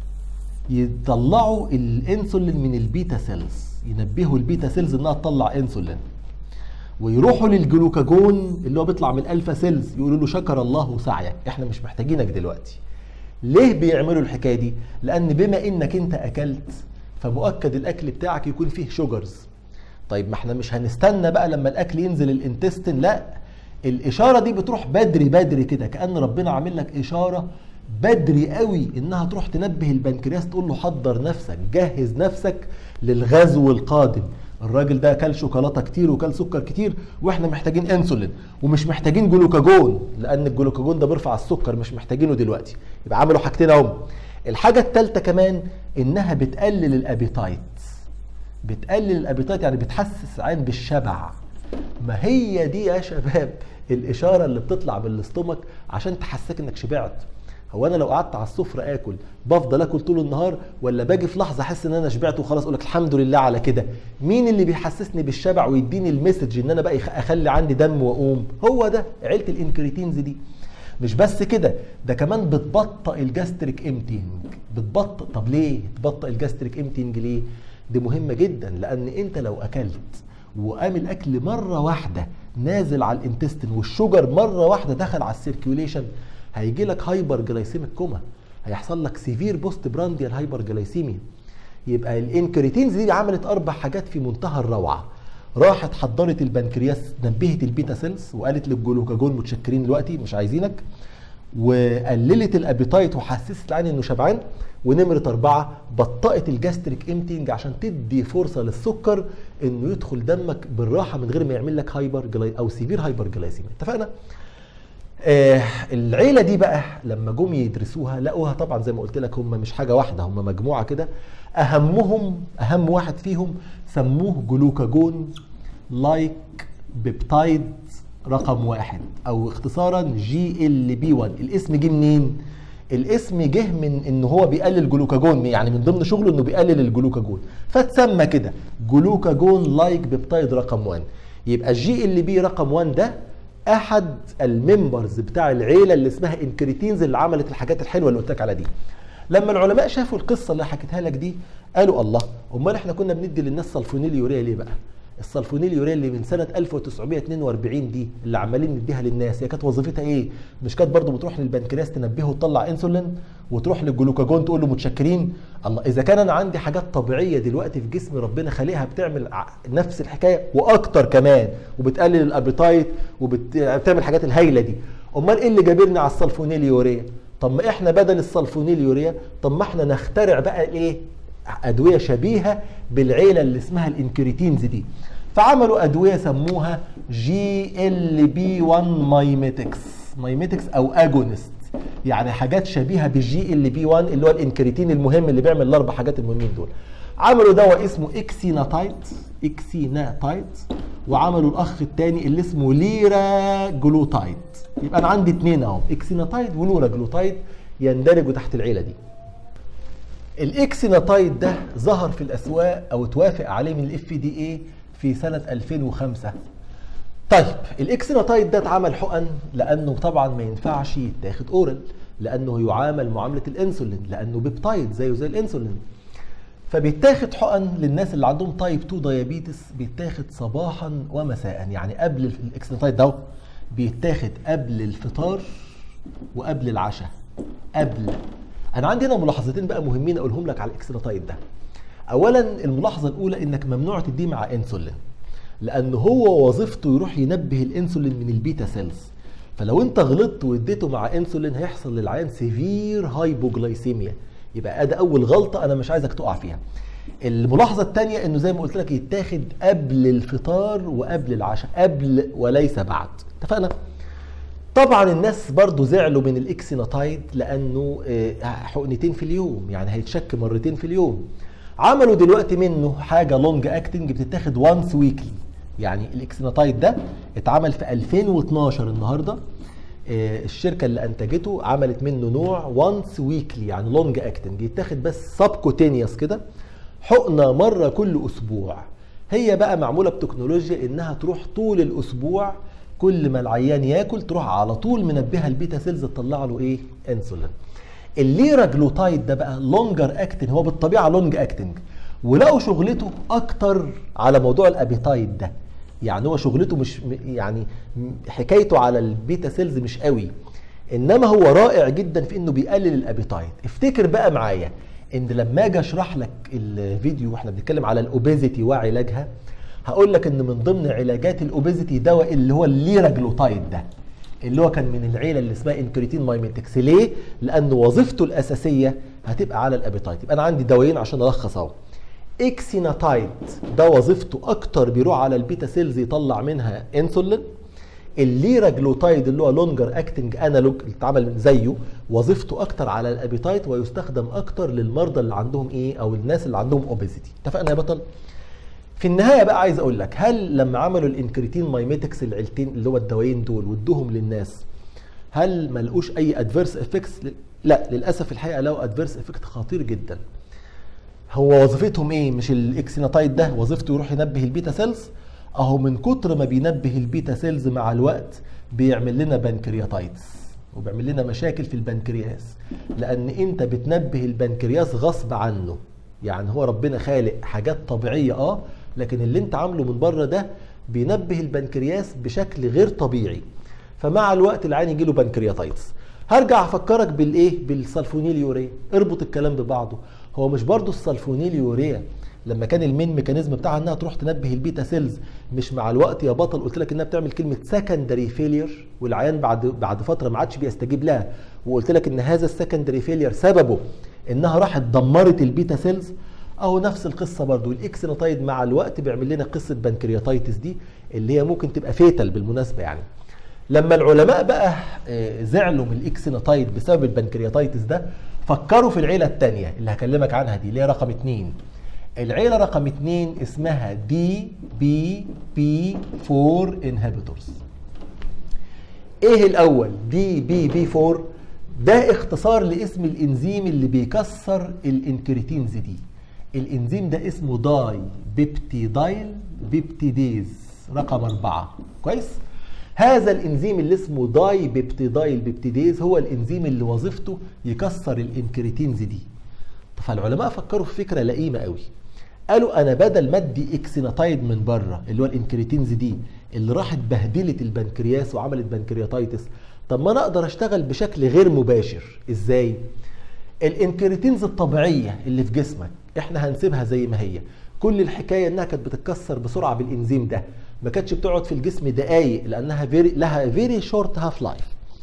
يطلعوا الانسولين من البيتا سيلز ينبهوا البيتا سيلز انها تطلع انسولين ويروحوا للجلوكاجون اللي هو بيطلع من الالفا سيلز يقولوا له شكر الله سعيك احنا مش محتاجينك دلوقتي ليه بيعملوا الحكايه دي لان بما انك انت اكلت فمؤكد الاكل بتاعك يكون فيه شوجرز طيب ما احنا مش هنستنى بقى لما الاكل ينزل الانتستين لا الاشاره دي بتروح بدري بدري كده كان ربنا عامل لك اشاره بدري قوي انها تروح تنبه البنكرياس تقول له حضر نفسك جهز نفسك للغزو القادم الراجل ده كل شوكولاته كتير وكل سكر كتير واحنا محتاجين انسولين ومش محتاجين جلوكاجون لان الجلوكاجون ده بيرفع السكر مش محتاجينه دلوقتي يبقى عملوا حاجتين اهم الحاجه الثالثه كمان انها بتقلل الابيتايت بتقلل الابيتايت يعني بتحسس عين بالشبع ما هي دي يا شباب الاشاره اللي بتطلع من الاستومك عشان تحسسك انك شبعت هو انا لو قعدت على السفره اكل بفضل اكل طول النهار ولا باجي في لحظه احس ان انا شبعت وخلاص اقول لك الحمد لله على كده مين اللي بيحسسني بالشبع ويديني المسج ان انا بقى اخلي عندي دم واقوم هو ده عيله الانكريتينز دي مش بس كده ده كمان بتبطئ الجاستريك امتينج بتبطئ طب ليه تبطئ الجاستريك امتينج ليه دي مهمه جدا لان انت لو اكلت وقام الاكل مره واحده نازل على الانتستين والشجر مره واحده دخل على السيركيوليشن هيجي لك هايبر جلايسيميك كوما هيحصل لك سيفير بوست برانديال هايبر جلايسيميا يبقى الانكريتينز دي عملت اربع حاجات في منتهى الروعه راحت حضرت البنكرياس نبهت البيتا سيلز وقالت للجلوكاجون متشكرين دلوقتي مش عايزينك وقللت الابيتايت وحسست العين انه شبعان ونمرة أربعة بطأت الجاستريك امتينج عشان تدي فرصة للسكر انه يدخل دمك بالراحة من غير ما يعمل لك هايبر جلاي او سيفير هايبر جلايسيميا اتفقنا؟ آه العيله دي بقى لما جم يدرسوها لقوها طبعا زي ما قلت لك هم مش حاجه واحده هم مجموعه كده اهمهم اهم واحد فيهم سموه جلوكاجون لايك بيبتايد رقم واحد او اختصارا جي ال بي 1 الاسم جه منين؟ الاسم جه من ان هو بيقلل جلوكاجون يعني من ضمن شغله انه بيقلل الجلوكاجون فتسمى كده جلوكاجون لايك بيبتايد رقم 1 يبقى الجي ال بي رقم 1 ده احد الممبرز بتاع العيله اللي اسمها انكريتينز اللي عملت الحاجات الحلوه اللي قلت لك على دي لما العلماء شافوا القصه اللي حكيتها لك دي قالوا الله امال احنا كنا بندي للناس سلفونيل يوريا ليه بقى السلفونيل يوريا اللي من سنه 1942 دي اللي عمالين نديها للناس هي كانت وظيفتها ايه مش كانت برضو بتروح للبنكرياس تنبهه وتطلع انسولين وتروح للجلوكاجون تقول له متشكرين الله اذا كان انا عندي حاجات طبيعيه دلوقتي في جسمي ربنا خالقها بتعمل نفس الحكايه واكتر كمان وبتقلل الابيتايت وبتعمل الحاجات الهايله دي امال ايه اللي جابرني على السلفونيل يوريا طب ما احنا بدل السلفونيل يوريا طب ما احنا نخترع بقى الايه ادويه شبيهه بالعيله اللي اسمها الانكريتينز دي فعملوا ادويه سموها جي ال بي 1 مايميتكس مايميتكس او اجونست يعني حاجات شبيهه بالجي ال بي 1 اللي هو الانكريتين المهم اللي بيعمل الاربع حاجات المهمين دول عملوا دواء اسمه اكسيناتايت اكسيناتايت وعملوا الاخ الثاني اللي اسمه ليرا جلوتايد يبقى انا عندي اثنين اهو اكسيناتايد ولورا جلوتايد يندرجوا تحت العيله دي الاكسيناتايد ده ظهر في الاسواق او توافق عليه من الاف دي اي في سنه 2005 طيب الاكسيناتايد ده اتعمل حقن لانه طبعا ما ينفعش يتاخد اورال لانه يعامل معامله الانسولين لانه بيبتايد زيه زي الانسولين فبيتاخد حقن للناس اللي عندهم تايب 2 دايابيتس بيتاخد صباحا ومساء يعني قبل الاكسيناتايد ده بيتاخد قبل الفطار وقبل العشاء قبل انا عندي هنا ملاحظتين بقى مهمين اقولهم لك على الاكسيناتايد ده اولا الملاحظه الاولى انك ممنوع تديه مع انسولين لان هو وظيفته يروح ينبه الانسولين من البيتا سيلز فلو انت غلطت واديته مع انسولين هيحصل للعيان سيفير هايبوجلايسيميا يبقى ده اول غلطه انا مش عايزك تقع فيها الملاحظه الثانيه انه زي ما قلت لك يتاخد قبل الفطار وقبل العشاء قبل وليس بعد اتفقنا طبعا الناس برضو زعلوا من الاكسيناتايد لانه حقنتين في اليوم يعني هيتشك مرتين في اليوم عملوا دلوقتي منه حاجه لونج اكتنج بتتاخد وانس ويكلي يعني الاكسيناتايد ده اتعمل في 2012 النهارده الشركه اللي انتجته عملت منه نوع وانس ويكلي يعني لونج اكتنج يتاخد بس سبكوتينيوس كده حقنه مره كل اسبوع هي بقى معموله بتكنولوجيا انها تروح طول الاسبوع كل ما العيان ياكل تروح على طول منبهه البيتا سيلز تطلع له ايه انسولين الليرا جلوتايد ده بقى لونجر اكتنج هو بالطبيعه لونج اكتنج ولقوا شغلته اكتر على موضوع الابيتايد ده يعني هو شغلته مش يعني حكايته على البيتا سيلز مش قوي انما هو رائع جدا في انه بيقلل الابيتايد افتكر بقى معايا ان لما اجي اشرح لك الفيديو واحنا بنتكلم على الاوبيزيتي وعلاجها هقول لك ان من ضمن علاجات الاوبيزيتي دواء اللي هو الليراجلوتايد ده اللي هو كان من العيله اللي اسمها انكريتين مايميتكس ليه؟ لان وظيفته الاساسيه هتبقى على الابيتايد يبقى انا عندي دوايين عشان الخص اهو اكسيناتايد ده وظيفته اكتر بيروح على البيتا سيلز يطلع منها انسولين الليراجلوتايد اللي هو لونجر اكتنج انالوج اللي اتعمل زيه وظيفته اكتر على الابيتايت ويستخدم اكتر للمرضى اللي عندهم ايه او الناس اللي عندهم اوبيزيتي اتفقنا يا بطل في النهايه بقى عايز اقول لك هل لما عملوا الانكريتين مايميتكس العيلتين اللي هو الدوايين دول وادوهم للناس هل ما لقوش اي ادفيرس افكتس لا للاسف الحقيقه لقوا ادفيرس افكت خطير جدا هو وظيفتهم ايه مش الاكسيناتايد ده وظيفته يروح ينبه البيتا سيلز اهو من كتر ما بينبه البيتا سيلز مع الوقت بيعمل لنا بنكرياتايتس وبيعمل لنا مشاكل في البنكرياس لان انت بتنبه البنكرياس غصب عنه يعني هو ربنا خالق حاجات طبيعيه اه لكن اللي انت عامله من بره ده بينبه البنكرياس بشكل غير طبيعي فمع الوقت العين يجي له بنكرياتايتس هرجع افكرك بالايه بالسلفونيل يوريا اربط الكلام ببعضه هو مش برضو السلفونيل يوريا لما كان المين ميكانيزم بتاعها انها تروح تنبه البيتا سيلز مش مع الوقت يا بطل قلت لك انها بتعمل كلمه سكندري فيلير والعيان بعد بعد فتره ما عادش بيستجيب لها وقلت لك ان هذا السكندري فيلير سببه انها راحت دمرت البيتا سيلز اهو نفس القصه برضو الاكسيناتايد مع الوقت بيعمل لنا قصه بنكرياتايتس دي اللي هي ممكن تبقى فيتال بالمناسبه يعني لما العلماء بقى آه، زعلوا من الاكسيناتايد بسبب البنكرياتايتس ده فكروا في العيله الثانيه اللي هكلمك عنها دي اللي هي رقم اتنين العيله رقم اتنين اسمها دي بي بي 4 انهبيتورز ايه الاول دي بي بي 4 ده اختصار لاسم الانزيم اللي بيكسر الانكريتينز دي الانزيم ده اسمه داي بيبتيدايل بيبتيديز رقم أربعة كويس هذا الانزيم اللي اسمه داي بيبتيدايل بيبتيديز هو الانزيم اللي وظيفته يكسر الانكريتينز دي فالعلماء فكروا في فكره لئيمه قوي قالوا انا بدل ما ادي اكسيناتايد من بره اللي هو الانكريتينز دي اللي راحت بهدلت البنكرياس وعملت بنكرياتايتس طب ما انا اقدر اشتغل بشكل غير مباشر ازاي الانكريتينز الطبيعيه اللي في جسمك احنا هنسيبها زي ما هي كل الحكايه انها كانت بتتكسر بسرعه بالانزيم ده ما كانتش بتقعد في الجسم دقايق لانها فيري لها فيري شورت هاف لايف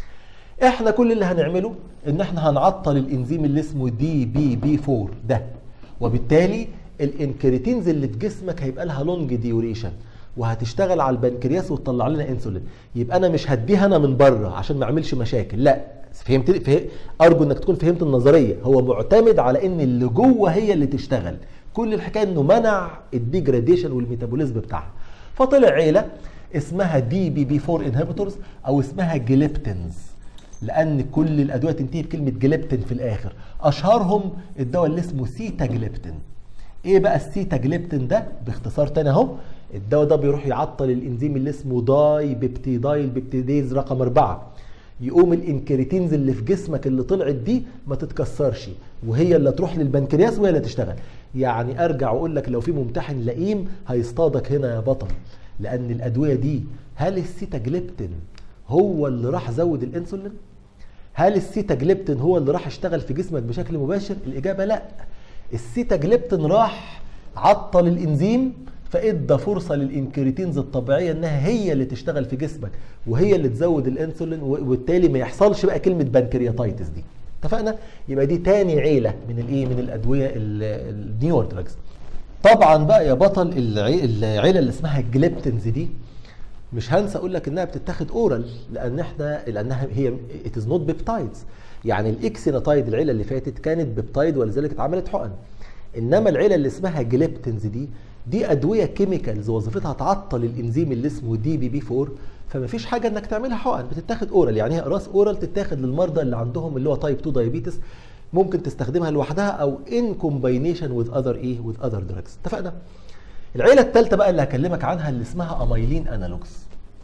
احنا كل اللي هنعمله ان احنا هنعطل الانزيم اللي اسمه دي بي بي 4 ده وبالتالي الانكريتينز اللي في جسمك هيبقى لها لونج ديوريشن وهتشتغل على البنكرياس وتطلع لنا انسولين يبقى انا مش هديها انا من بره عشان ما اعملش مشاكل لا فهمت فهم... ارجو انك تكون فهمت النظريه هو معتمد على ان اللي جوه هي اللي تشتغل كل الحكايه انه منع الديجراديشن والميتابوليزم بتاعها فطلع عيله اسمها دي بي بي 4 انهبيتورز او اسمها جليبتنز لان كل الادويه تنتهي بكلمه جليبتين في الاخر اشهرهم الدواء اللي اسمه سيتا جليبتين ايه بقى السيتا جليبتين ده باختصار تاني اهو الدواء ده بيروح يعطل الانزيم اللي اسمه داي بيبتيدايل بيبتيديز رقم أربعة يقوم الانكريتينز اللي في جسمك اللي طلعت دي ما تتكسرش وهي اللي تروح للبنكرياس وهي اللي تشتغل يعني ارجع واقول لك لو في ممتحن لئيم هيصطادك هنا يا بطل لان الادويه دي هل السيتاجليبتين هو اللي راح زود الانسولين هل السيتاجليبتين هو اللي راح اشتغل في جسمك بشكل مباشر الاجابه لا السيتاجليبتين راح عطل الانزيم فادى فرصه للانكريتينز الطبيعيه انها هي اللي تشتغل في جسمك وهي اللي تزود الانسولين وبالتالي ما يحصلش بقى كلمه بنكرياتايتس دي اتفقنا يبقى دي تاني عيله من الايه من الادويه النيور دراجز طبعا بقى يا بطل العيله اللي اسمها الجليبتنز دي مش هنسى اقول لك انها بتتاخد اورال لان احنا لانها هي ات از نوت بيبتايدز يعني الاكسيناتايد العيله اللي فاتت كانت بيبتايد ولذلك اتعملت حقن انما العيله اللي اسمها جليبتنز دي دي ادويه كيميكالز وظيفتها تعطل الانزيم اللي اسمه دي بي بي 4 فما فيش حاجه انك تعملها حقن بتتاخد اورال يعني هي اقراص اورال تتاخد للمرضى اللي عندهم اللي هو تايب 2 دايابيتس ممكن تستخدمها لوحدها او ان كومباينيشن وذ اذر ايه وذ اذر دراجز اتفقنا العيله الثالثه بقى اللي هكلمك عنها اللي اسمها اميلين انالوجز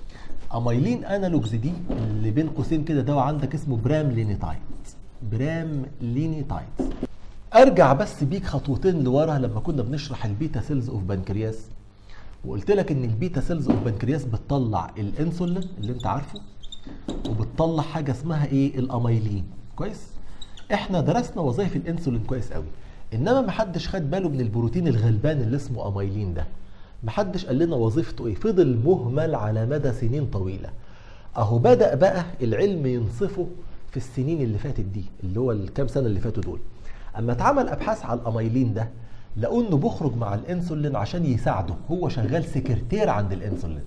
اميلين انالوجز دي اللي بين قوسين كده دواء عندك اسمه برام لينيتايد برام لينيتايد ارجع بس بيك خطوتين لورا لما كنا بنشرح البيتا سيلز اوف بنكرياس وقلت لك ان البيتا سيلز اوف بنكرياس بتطلع الانسولين اللي انت عارفه وبتطلع حاجه اسمها ايه الاميلين كويس احنا درسنا وظائف الانسولين كويس قوي انما ما حدش خد باله من البروتين الغلبان اللي اسمه اميلين ده ما حدش قال لنا وظيفته ايه فضل مهمل على مدى سنين طويله اهو بدا بقى العلم ينصفه في السنين اللي فاتت دي اللي هو الكام سنه اللي فاتوا دول اما اتعمل ابحاث على الاميلين ده لقوا انه بيخرج مع الانسولين عشان يساعده هو شغال سكرتير عند الانسولين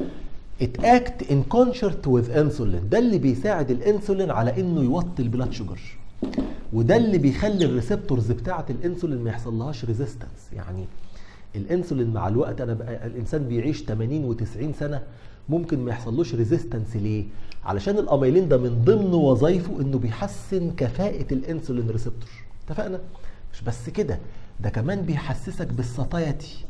it act in concert with insulin ده اللي بيساعد الانسولين على انه يوطي البلاد شوجر وده اللي بيخلي الريسبتورز بتاعه الانسولين ما يحصلهاش ريزيستنس يعني الانسولين مع الوقت انا بقى الانسان بيعيش 80 و90 سنه ممكن ما يحصلوش ريزيستنس ليه علشان الاميلين ده من ضمن وظايفه انه بيحسن كفاءه الانسولين ريسبتور اتفقنا مش بس كده ده كمان بيحسسك بالساتايتي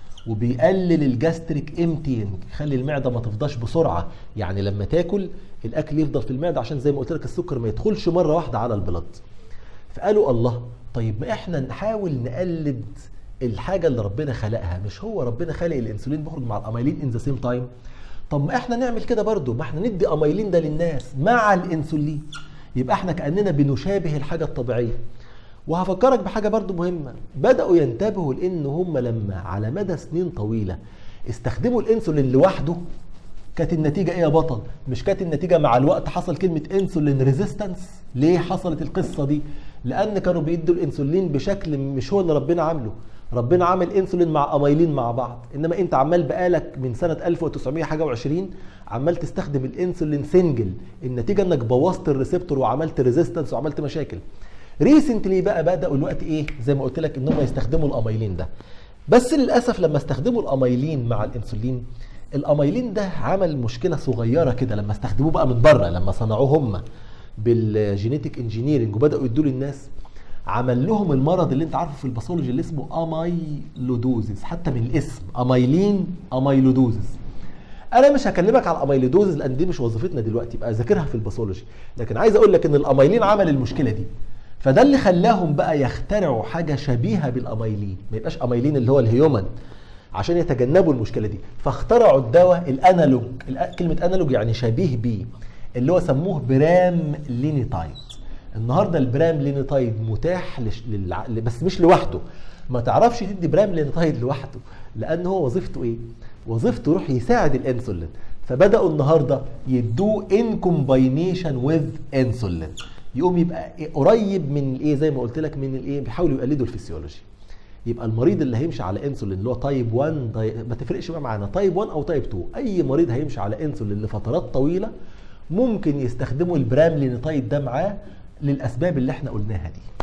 وبيقلل الجاستريك امتينج يخلي المعده ما تفضاش بسرعه يعني لما تاكل الاكل يفضل في المعده عشان زي ما قلت لك السكر ما يدخلش مره واحده على البلد فقالوا الله طيب ما احنا نحاول نقلد الحاجه اللي ربنا خلقها مش هو ربنا خلق الانسولين بيخرج مع الاميلين ان ذا سيم تايم طب ما احنا نعمل كده برضو ما احنا ندي اميلين ده للناس مع الانسولين يبقى احنا كاننا بنشابه الحاجه الطبيعيه وهفكرك بحاجه برضو مهمه بداوا ينتبهوا لان هم لما على مدى سنين طويله استخدموا الانسولين لوحده كانت النتيجه ايه يا بطل مش كانت النتيجه مع الوقت حصل كلمه انسولين ريزيستنس ليه حصلت القصه دي لان كانوا بيدوا الانسولين بشكل مش هو اللي ربنا عامله ربنا عامل انسولين مع اميلين مع بعض انما انت عمال بقالك من سنه 1900 حاجه و20 عمال تستخدم الانسولين سنجل النتيجه انك بوظت الريسبتور وعملت ريزيستنس وعملت مشاكل ريسنتلي بقى بداوا الوقت ايه زي ما قلت لك ان هم يستخدموا الاميلين ده بس للاسف لما استخدموا الاميلين مع الانسولين الاميلين ده عمل مشكله صغيره كده لما استخدموه بقى من بره لما صنعوه هم بالجينيتك انجينيرنج وبداوا يدوا للناس عمل لهم المرض اللي انت عارفه في الباثولوجي اللي اسمه اميلودوزيس حتى من الاسم اميلين اميلودوزيس انا مش هكلمك على الاميلودوزيس لان دي مش وظيفتنا دلوقتي يبقى ذاكرها في الباثولوجي لكن عايز اقول لك ان الاميلين عمل المشكله دي فده اللي خلاهم بقى يخترعوا حاجه شبيهه بالاميلين ما يبقاش اميلين اللي هو الهيومن عشان يتجنبوا المشكله دي فاخترعوا الدواء الانالوج كلمه انالوج يعني شبيه بيه اللي هو سموه برام لينيتايد النهارده البرام لينيتايد متاح لش... للع... بس مش لوحده ما تعرفش تدي برام لينيتايد لوحده لان هو وظيفته ايه وظيفته يروح يساعد الانسولين فبداوا النهارده يدوه ان كومباينيشن وذ انسولين يقوم يبقى إيه قريب من الايه زي ما قلت لك من الايه بيحاولوا يقلدوا الفسيولوجي يبقى المريض اللي هيمشي على انسولين اللي هو تايب 1 داي... ما تفرقش بقى معانا تايب 1 او تايب 2 اي مريض هيمشي على انسولين لفترات طويله ممكن يستخدموا البرام لينيتايد ده معاه للاسباب اللي احنا قلناها دي